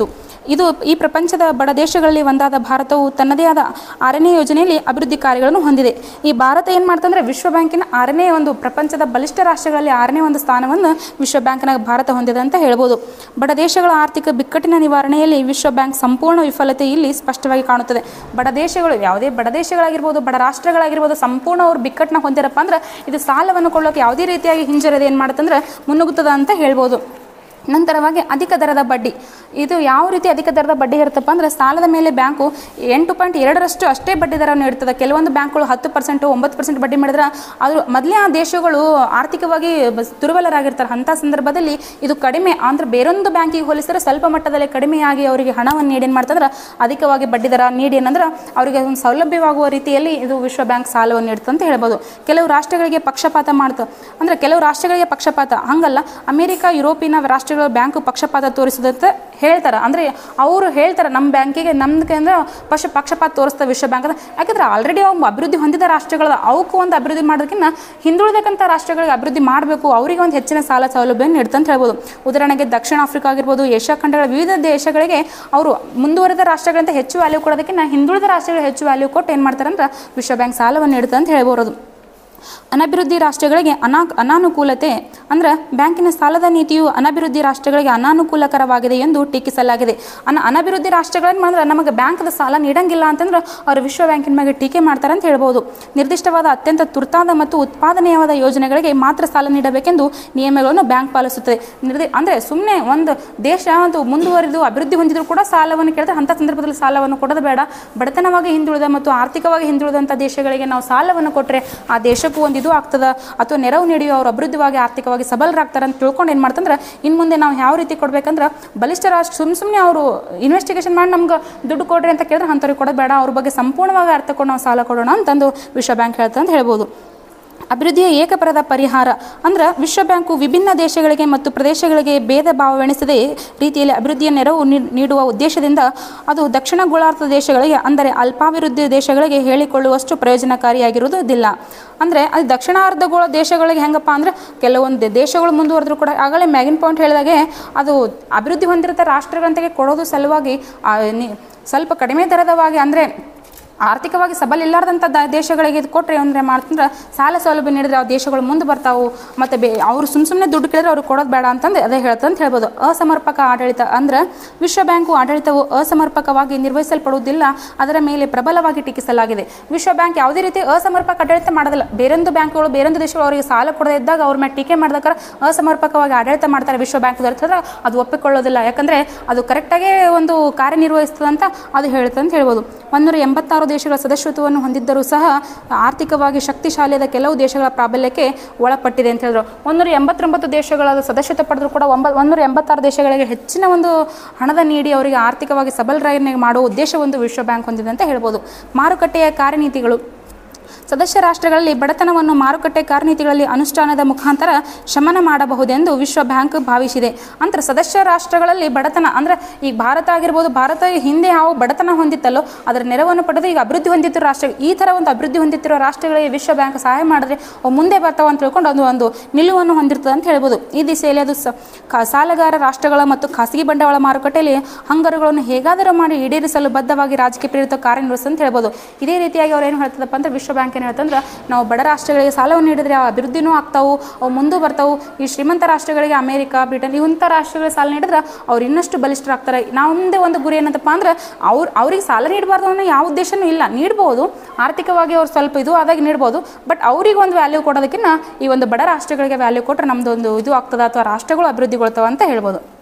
ಇದು ಈ ಪ್ರಪಂಚದ ಬಡ ದೇಶಗಳಲ್ಲಿ ಒಂದಾದ ಭಾರತವು ತನ್ನದೇ ಆದ ಆರನೇ ಯೋಜನೆಯಲ್ಲಿ ಅಭಿವೃದ್ಧಿ ಕಾರ್ಯಗಳನ್ನು ಹೊಂದಿದೆ ಈ ಭಾರತ ಏನು ಮಾಡ್ತಂದ್ರೆ ವಿಶ್ವ ಬ್ಯಾಂಕಿನ ಆರನೇ ಒಂದು ಪ್ರಪಂಚದ ಬಲಿಷ್ಠ ರಾಷ್ಟ್ರಗಳಲ್ಲಿ ಆರನೇ ಒಂದು ಸ್ಥಾನವನ್ನು ವಿಶ್ವ ಬ್ಯಾಂಕ್ನ ಭಾರತ ಹೊಂದಿದೆ ಅಂತ ಹೇಳ್ಬೋದು ಬಡ ದೇಶಗಳ ಆರ್ಥಿಕ ಬಿಕ್ಕಟ್ಟಿನ ನಿವಾರಣೆಯಲ್ಲಿ ವಿಶ್ವ ಬ್ಯಾಂಕ್ ಸಂಪೂರ್ಣ ವಿಫಲತೆ ಇಲ್ಲಿ ಸ್ಪಷ್ಟವಾಗಿ ಕಾಣುತ್ತದೆ ಬಡ ದೇಶಗಳು ಯಾವುದೇ ಬಡ ದೇಶಗಳಾಗಿರ್ಬೋದು ಬಡ ರಾಷ್ಟ್ರಗಳಾಗಿರ್ಬೋದು ಸಂಪೂರ್ಣ ಅವ್ರು ಬಿಕ್ಕಟ್ಟನ್ನ ಹೊಂದಿರಪ್ಪ ಅಂದ್ರೆ ಇದು ಸಾಲವನ್ನು ಕೊಳ್ಳೋಕೆ ಯಾವುದೇ ರೀತಿಯಾಗಿ ಹಿಂಜರಿದೆ ಏನು ಮಾಡುತ್ತಂದ್ರೆ ಮುನ್ನುಗ್ಗುತ್ತದೆ ಅಂತ ಹೇಳ್ಬೋದು ನಂತರವಾಗಿ ಅಧಿಕ ದರದ ಬಡ್ಡಿ ಇದು ಯಾವ ರೀತಿ ಅಧಿಕ ದರದ ಬಡ್ಡಿ ಇರುತ್ತಪ್ಪ ಅಂದರೆ ಸಾಲದ ಮೇಲೆ ಬ್ಯಾಂಕು ಎಂಟು ಪಾಯಿಂಟ್ ಎರಡರಷ್ಟು ಅಷ್ಟೇ ಬಡ್ಡಿ ದರವನ್ನು ಇಡ್ತದೆ ಕೆಲವೊಂದು ಬ್ಯಾಂಕ್ಗಳು ಹತ್ತು ಪರ್ಸೆಂಟು ಒಂಬತ್ತು ಪರ್ಸೆಂಟ್ ಬಡ್ಡಿ ಮಾಡಿದ್ರೆ ಅದು ಮೊದಲೇ ಆ ದೇಶಗಳು ಆರ್ಥಿಕವಾಗಿ ಬಸ್- ದುರ್ಬಲರಾಗಿರ್ತಾರೆ ಅಂಥ ಸಂದರ್ಭದಲ್ಲಿ ಇದು ಕಡಿಮೆ ಅಂದ್ರೆ ಬೇರೊಂದು ಬ್ಯಾಂಕಿಗೆ ಹೋಲಿಸಿದ್ರೆ ಸ್ವಲ್ಪ ಮಟ್ಟದಲ್ಲಿ ಕಡಿಮೆಯಾಗಿ ಅವರಿಗೆ ಹಣವನ್ನು ನೀಡಿ ಏನು ಮಾಡ್ತಂದ್ರೆ ಅಧಿಕವಾಗಿ ಬಡ್ಡಿ ದರ ನೀಡಿ ಏನಂದ್ರೆ ಅವರಿಗೆ ಒಂದು ಸೌಲಭ್ಯವಾಗುವ ರೀತಿಯಲ್ಲಿ ಇದು ವಿಶ್ವ ಬ್ಯಾಂಕ್ ಸಾಲವನ್ನು ನೀಡುತ್ತೆ ಅಂತ ಹೇಳ್ಬೋದು ಕೆಲವು ರಾಷ್ಟ್ರಗಳಿಗೆ ಪಕ್ಷಪಾತ ಮಾಡ್ತು ಅಂದರೆ ಕೆಲವು ರಾಷ್ಟ್ರಗಳಿಗೆ ಪಕ್ಷಪಾತ ಹಂಗಲ್ಲ ಅಮೆರಿಕ ಯುರೋಪಿನ ರಾಷ್ಟ್ರಗಳ ಬ್ಯಾಂಕು ಪಕ್ಷಪಾತ ತೋರಿಸೋದಂತ ಹೇಳ್ತಾರೆ ಅಂದರೆ ಅವರು ಹೇಳ್ತಾರೆ ನಮ್ಮ ಬ್ಯಾಂಕಿಗೆ ನಮ್ದಕ್ಕೆ ಅಂದ್ರೆ ಪಕ್ಷ ಪಕ್ಷಪಾತ ತೋರಿಸ್ತದೆ ವಿಶ್ವ ಬ್ಯಾಂಕ್ ಅಂತ ಯಾಕಂದ್ರೆ ಆಲ್ರೆಡಿ ಅವು ಅಭಿವೃದ್ಧಿ ಹೊಂದಿದ ರಾಷ್ಟ್ರಗಳ ಅವಕ್ಕೂ ಒಂದು ಅಭಿವೃದ್ಧಿ ಮಾಡೋದಕ್ಕಿಂತ ಹಿಂದುಳಿದಕ್ಕಂಥ ರಾಷ್ಟ್ರಗಳಿಗೆ ಅಭಿವೃದ್ಧಿ ಮಾಡಬೇಕು ಅವರಿಗೆ ಒಂದು ಹೆಚ್ಚಿನ ಸಾಲ ಸೌಲಭ್ಯ ನೀಡುತ್ತೆ ಅಂತ ಹೇಳ್ಬೋದು ಉದಾಹರಣೆಗೆ ದಕ್ಷಿಣ ಆಫ್ರಿಕಾ ಆಗಿರ್ಬೋದು ಏಷ್ಯಾ ಖಂಡಗಳ ವಿವಿಧ ದೇಶಗಳಿಗೆ ಅವರು ಮುಂದುವರೆದ ರಾಷ್ಟ್ರಗಳಿಂದ ಹೆಚ್ಚು ವ್ಯಾಲ್ಯೂ ಕೊಡೋದಕ್ಕಿಂತ ಹಿಂದುಳಿದ ರಾಷ್ಟ್ರಗಳಿಗೆ ಹೆಚ್ಚು ವ್ಯಾಲ್ಯೂ ಕೊಟ್ಟು ಏನು ಮಾಡ್ತಾರೆ ಅಂದ್ರೆ ವಿಶ್ವ ಬ್ಯಾಂಕ್ ಸಾಲವನ್ನು ನೀಡುತ್ತೆ ಅಂತ ಹೇಳ್ಬೋದು ಅನಭಿವೃದ್ಧಿ ರಾಷ್ಟ್ರಗಳಿಗೆ ಅನಾ ಅನಾನುಕೂಲತೆ ಅಂದ್ರೆ ಬ್ಯಾಂಕಿನ ಸಾಲದ ನೀತಿಯು ಅನಭಿವೃದ್ಧಿ ರಾಷ್ಟ್ರಗಳಿಗೆ ಅನಾನುಕೂಲಕರವಾಗಿದೆ ಎಂದು ಟೀಕಿಸಲಾಗಿದೆ ಅನ ಅನಭಿವೃದ್ಧಿ ರಾಷ್ಟ್ರಗಳೇನು ಮಾಡಿದ್ರೆ ನಮಗೆ ಬ್ಯಾಂಕ್ದ ಸಾಲ ನೀಡಂಗಿಲ್ಲ ಅಂತಂದ್ರೆ ಅವರು ವಿಶ್ವ ಬ್ಯಾಂಕಿನ ಮೇಲೆ ಟೀಕೆ ಮಾಡ್ತಾರೆ ಅಂತ ಹೇಳ್ಬೋದು ನಿರ್ದಿಷ್ಟವಾದ ಅತ್ಯಂತ ತುರ್ತಾದ ಮತ್ತು ಉತ್ಪಾದನೆಯಾದ ಯೋಜನೆಗಳಿಗೆ ಮಾತ್ರ ಸಾಲ ನೀಡಬೇಕೆಂದು ನಿಯಮಗಳನ್ನು ಬ್ಯಾಂಕ್ ಪಾಲಿಸುತ್ತದೆ ನಿರ್ದಿ ಅಂದರೆ ಸುಮ್ಮನೆ ಒಂದು ದೇಶ ಒಂದು ಮುಂದುವರಿದು ಅಭಿವೃದ್ಧಿ ಹೊಂದಿದ್ರು ಕೂಡ ಸಾಲವನ್ನು ಕೇಳಿದ್ರೆ ಅಂಥ ಸಂದರ್ಭದಲ್ಲಿ ಸಾಲವನ್ನು ಕೊಡೋದು ಬೇಡ ಬಡತನವಾಗಿ ಹಿಂದುಳಿದ ಮತ್ತು ಆರ್ಥಿಕವಾಗಿ ಹಿಂದುಳಿದಂಥ ದೇಶಗಳಿಗೆ ನಾವು ಸಾಲವನ್ನು ಕೊಟ್ಟರೆ ಆ ದೇಶಕ್ಕೂ ಒಂದು ಇದು ಆಗ್ತದೆ ಅಥವಾ ನೆರವು ನೀಡಿ ಅವರು ಅಭಿವೃದ್ಧಿವಾಗಿ ಆರ್ಥಿಕವಾಗಿ ಸಬಲರಾಗ್ತಾರೆ ಅಂತ ತಿಳ್ಕೊಂಡು ಏನು ಮಾಡ್ತಂದ್ರೆ ಇನ್ನು ಮುಂದೆ ನಾವು ಯಾವ ರೀತಿ ಕೊಡ್ಬೇಕಂದ್ರೆ ಬಲಿಷ್ಠ ರಾಷ್ಟ್ರ ಸುಮ್ಮ ಸುಮ್ಮನೆ ಅವರು ಇನ್ವೆಸ್ಟಿಗೇಷನ್ ಮಾಡಿ ನಮ್ಗೆ ದುಡ್ಡು ಕೊಡ್ರಿ ಅಂತ ಕೇಳಿದ್ರೆ ಅಂಥವ್ರಿಗೆ ಕೊಡೋದು ಬೇಡ ಅವ್ರ ಬಗ್ಗೆ ಸಂಪೂರ್ಣವಾಗಿ ಅರ್ಥ ಕೊಂಡು ನಾವು ಸಾಲ ಕೊಡೋಣ ಅಂತಂದು ವಿಶ್ವ ಬ್ಯಾಂಕ್ ಹೇಳ್ತಂತ ಅಂತ ಹೇಳ್ಬೋದು ಅಭಿವೃದ್ಧಿಯ ಏಕಪರದ ಪರಿಹಾರ ಅಂದ್ರೆ ವಿಶ್ವ ಬ್ಯಾಂಕು ವಿಭಿನ್ನ ದೇಶಗಳಿಗೆ ಮತ್ತು ಪ್ರದೇಶಗಳಿಗೆ ಭೇದ ಭಾವವೆಣಿಸದೆ ರೀತಿಯಲ್ಲಿ ಅಭಿವೃದ್ಧಿಯ ನೆರವು ನೀಡ್- ನೀಡುವ ಉದ್ದೇಶದಿಂದ ಅದು ದಕ್ಷಿಣ ಗೋಳಾರ್ಧ ದೇಶಗಳಿಗೆ ಅಂದರೆ ಅಲ್ಪಾಭಿವೃದ್ಧಿ ದೇಶಗಳಿಗೆ ಹೇಳಿಕೊಳ್ಳುವಷ್ಟು ಪ್ರಯೋಜನಕಾರಿಯಾಗಿರುವುದಿಲ್ಲ ಅಂದರೆ ಅದು ದಕ್ಷಿಣಾರ್ಧಗೋಳ ದೇಶಗಳಿಗೆ ಹೆಂಗಪ್ಪ ಅಂದ್ರೆ ಕೆಲವೊಂದು ದೇಶಗಳು ಮುಂದುವರೆದ್ರು ಕೂಡ ಆಗಲೇ ಮ್ಯಾಗಿನ್ ಪಾಯಿಂಟ್ ಹೇಳಿದಾಗೆ ಅದು ಅಭಿವೃದ್ಧಿ ಹೊಂದಿರುತ್ತೆ ರಾಷ್ಟ್ರಗಳಂತೆಗೆ ಕೊಡೋದು ಸಲುವಾಗಿ ಆ, ನಿ- ಸ್ವಲ್ಪ ಕಡಿಮೆ ದರದವಾಗಿ ಅಂದರೆ ಆರ್ಥಿಕವಾಗಿ ಸಬಲ ಇಲ್ಲಾರ್ದಂಥ ದ ದೇಶಗಳಿಗೆ ಇದು ಕೊಟ್ಟರೆ ಅಂದರೆ ಮಾಡ್ತಂದ್ರೆ ಸಾಲ ಸೌಲಭ್ಯ ನೀಡಿದ್ರೆ ಆ ದೇಶಗಳು ಮುಂದೆ ಬರ್ತಾವು ಮತ್ತು ಬೇ ಅವರು ಸುಮ್ಮ ಸುಮ್ಮನೆ ದುಡ್ಡು ಕೇಳಿದ್ರೆ ಅವ್ರಿಗೆ ಕೊಡೋದು ಬೇಡ ಅಂತಂದು ಅದೇ ಹೇಳ್ತಂತ ಹೇಳ್ಬೋದು ಅಸಮರ್ಪಕ ಆಡಳಿತ ಅಂದ್ರೆ ವಿಶ್ವ ಬ್ಯಾಂಕು ಆಡಳಿತವು ಅಸಮರ್ಪಕವಾಗಿ ನಿರ್ವಹಿಸಲ್ಪಡುವುದಿಲ್ಲ ಅದರ ಮೇಲೆ ಪ್ರಬಲವಾಗಿ ಟೀಕಿಸಲಾಗಿದೆ ವಿಶ್ವ ಬ್ಯಾಂಕ್ ಯಾವುದೇ ರೀತಿ ಅಸಮರ್ಪಕ ಆಡಳಿತ ಮಾಡೋದಿಲ್ಲ ಬೇರೊಂದು ಬ್ಯಾಂಕ್ಗಳು ಬೇರೊಂದು ದೇಶಗಳು ಅವರಿಗೆ ಸಾಲ ಕೊಡದೇ ಇದ್ದಾಗ ಅವ್ರ ಮೇಲೆ ಟೀಕೆ ಮಾಡಿದಾಗ ಅಸಮರ್ಪಕವಾಗಿ ಆಡಳಿತ ಮಾಡ್ತಾರೆ ವಿಶ್ವ ಬ್ಯಾಂಕ್ ಹೇಳಿದ್ರೆ ಅದು ಒಪ್ಪಿಕೊಳ್ಳೋದಿಲ್ಲ ಯಾಕಂದರೆ ಅದು ಕರೆಕ್ಟಾಗೇ ಒಂದು ಕಾರ್ಯನಿರ್ವಹಿಸ್ತದೆ ಅಂತ ಅದು ಹೇಳುತ್ತೆ ಅಂತ ಹೇಳ್ಬೋದು ಒಂದೂರ ಎಂಬತ್ತಾರು ದೇಶಗಳ ಸದಸ್ಯತ್ವವನ್ನು ಹೊಂದಿದ್ದರೂ ಸಹ ಆರ್ಥಿಕವಾಗಿ ಶಕ್ತಿಶಾಲಿಯಾದ ಕೆಲವು ದೇಶಗಳ ಪ್ರಾಬಲ್ಯಕ್ಕೆ ಒಳಪಟ್ಟಿದೆ ಅಂತ ಹೇಳಿದ್ರು ಒಂದೂರ ಎಂಬತ್ತೊಂಬತ್ತು ದೇಶಗಳ ಸದಸ್ಯತ್ವ ಪಡೆದರೂ ಕೂಡ ಒಂಬ ಒಂದೂರ ಎಂಬತ್ತಾರು ದೇಶಗಳಿಗೆ ಹೆಚ್ಚಿನ ಒಂದು ಹಣದ ನೀಡಿ ಅವರಿಗೆ ಆರ್ಥಿಕವಾಗಿ ಸಬಲರಾಗಿ ಮಾಡುವ ಉದ್ದೇಶ ಒಂದು ವಿಶ್ವ ಬ್ಯಾಂಕ್ ಹೊಂದಿದೆ ಅಂತ ಹೇಳ್ಬೋದು ಮಾರುಕಟ್ಟೆಯ ಕಾರ್ಯನೀತಿಗಳು ಸದಸ್ಯ ರಾಷ್ಟ್ರಗಳಲ್ಲಿ ಬಡತನವನ್ನು ಮಾರುಕಟ್ಟೆ ಕಾರ್ಯನೀತಿಗಳಲ್ಲಿ ಅನುಷ್ಠಾನದ ಮುಖಾಂತರ ಶಮನ ಮಾಡಬಹುದೆಂದು ವಿಶ್ವ ಬ್ಯಾಂಕ್ ಭಾವಿಸಿದೆ ಅಂದ್ರೆ ಸದಸ್ಯ ರಾಷ್ಟ್ರಗಳಲ್ಲಿ ಬಡತನ ಅಂದ್ರೆ ಈಗ ಭಾರತ ಆಗಿರ್ಬೋದು ಭಾರತ ಹಿಂದೆ ಯಾವ ಬಡತನ ಹೊಂದಿತ್ತಲ್ಲೋ ಅದರ ನೆರವನ್ನು ಪಡೆದು ಈಗ ಅಭಿವೃದ್ಧಿ ಹೊಂದಿತ್ತಿರೋ ರಾಷ್ಟ್ರ ಈ ಥರ ಒಂದು ಅಭಿವೃದ್ಧಿ ಹೊಂದಿತ್ತಿರೋ ರಾಷ್ಟ್ರಗಳಿಗೆ ವಿಶ್ವ ಬ್ಯಾಂಕ್ ಸಹಾಯ ಮಾಡಿದ್ರೆ ಅವು ಮುಂದೆ ಬರ್ತಾವ ಅಂತ ತಿಳ್ಕೊಂಡು ಅದು ಒಂದು ನಿಲುವನ್ನು ಹೊಂದಿರ್ತದೆ ಅಂತ ಹೇಳ್ಬೋದು ಈ ದಿಸೆಯಲ್ಲಿ ಅದು ಸ ಕ- ಸಾಲಗಾರ ರಾಷ್ಟ್ರಗಳ ಮತ್ತು ಖಾಸಗಿ ಬಂಡವಾಳ ಮಾರುಕಟ್ಟೆಯಲ್ಲಿ ಹಂಗರುಗಳನ್ನು ಹೇಗಾದರೂ ಮಾಡಿ ಈಡೇರಿಸಲು ಬದ್ಧವಾಗಿ ರಾಜಕೀಯ ಪ್ರೇರಿತ ಕಾರ್ಯನಿರ್ವಹಿಸ್ತದೆ ಅಂತ ಹೇಳ್ಬೋದು ಇದೇ ರೀತಿಯಾಗಿ ಅವ್ರು ಏನು ಹೇಳ್ತದಪ್ಪ ಅಂದ್ರೆ ವಿಶ್ವ ಬ್ಯಾಂಕ್ ಏನು ಹೇಳ್ತಂದ್ರೆ ನಾವು ಬಡ ರಾಷ್ಟ್ರಗಳಿಗೆ ಸಾಲವನ್ನು ನೀಡಿದ್ರೆ ಆ ಅಭಿವೃದ್ಧಿನೂ ಆಗ್ತಾವು ಅವು ಮುಂದೆ ಬರ್ತಾವು ಈ ಶ್ರೀಮಂತ ರಾಷ್ಟ್ರಗಳಿಗೆ ಅಮೇರಿಕ ಬ್ರಿಟನ್ ಇಂಥ ರಾಷ್ಟ್ರಗಳಿಗೆ ಸಾಲ ನೀಡಿದ್ರೆ ಅವ್ರು ಇನ್ನಷ್ಟು ಬಲಿಷ್ಠರಾಗ್ತಾರೆ ನಮ್ಮದೇ ಒಂದು ಗುರಿ ಏನಂತಪ್ಪ ಅಂದ್ರೆ ಅವ್ರು ಅವ್ರಿಗೆ ಸಾಲ ನೀಡಬಾರ್ದು ಅನ್ನೋ ಯಾವ ಉದ್ದೇಶನೂ ಇಲ್ಲ ನೀಡ್ಬೋದು ಆರ್ಥಿಕವಾಗಿ ಅವ್ರು ಸ್ವಲ್ಪ ಇದು ಆದಾಗ ನೀಡ್ಬೋದು ಬಟ್ ಅವ್ರಿಗೆ ಒಂದು ವ್ಯಾಲ್ಯೂ ಕೊಡೋದಕ್ಕಿಂತ ಈ ಒಂದು ಬಡ ರಾಷ್ಟ್ರಗಳಿಗೆ ವ್ಯಾಲ್ಯೂ ಕೊಟ್ಟರೆ ನಮ್ಮದು ಒಂದು ಇದು ಆಗ್ತದೆ ಅಥವಾ ರಾಷ್ಟ್ರಗಳು ಅಭಿವೃದ್ಧಿಗೊಳ್ತಾವೆ ಅಂತ ಹೇಳ್ಬೋದು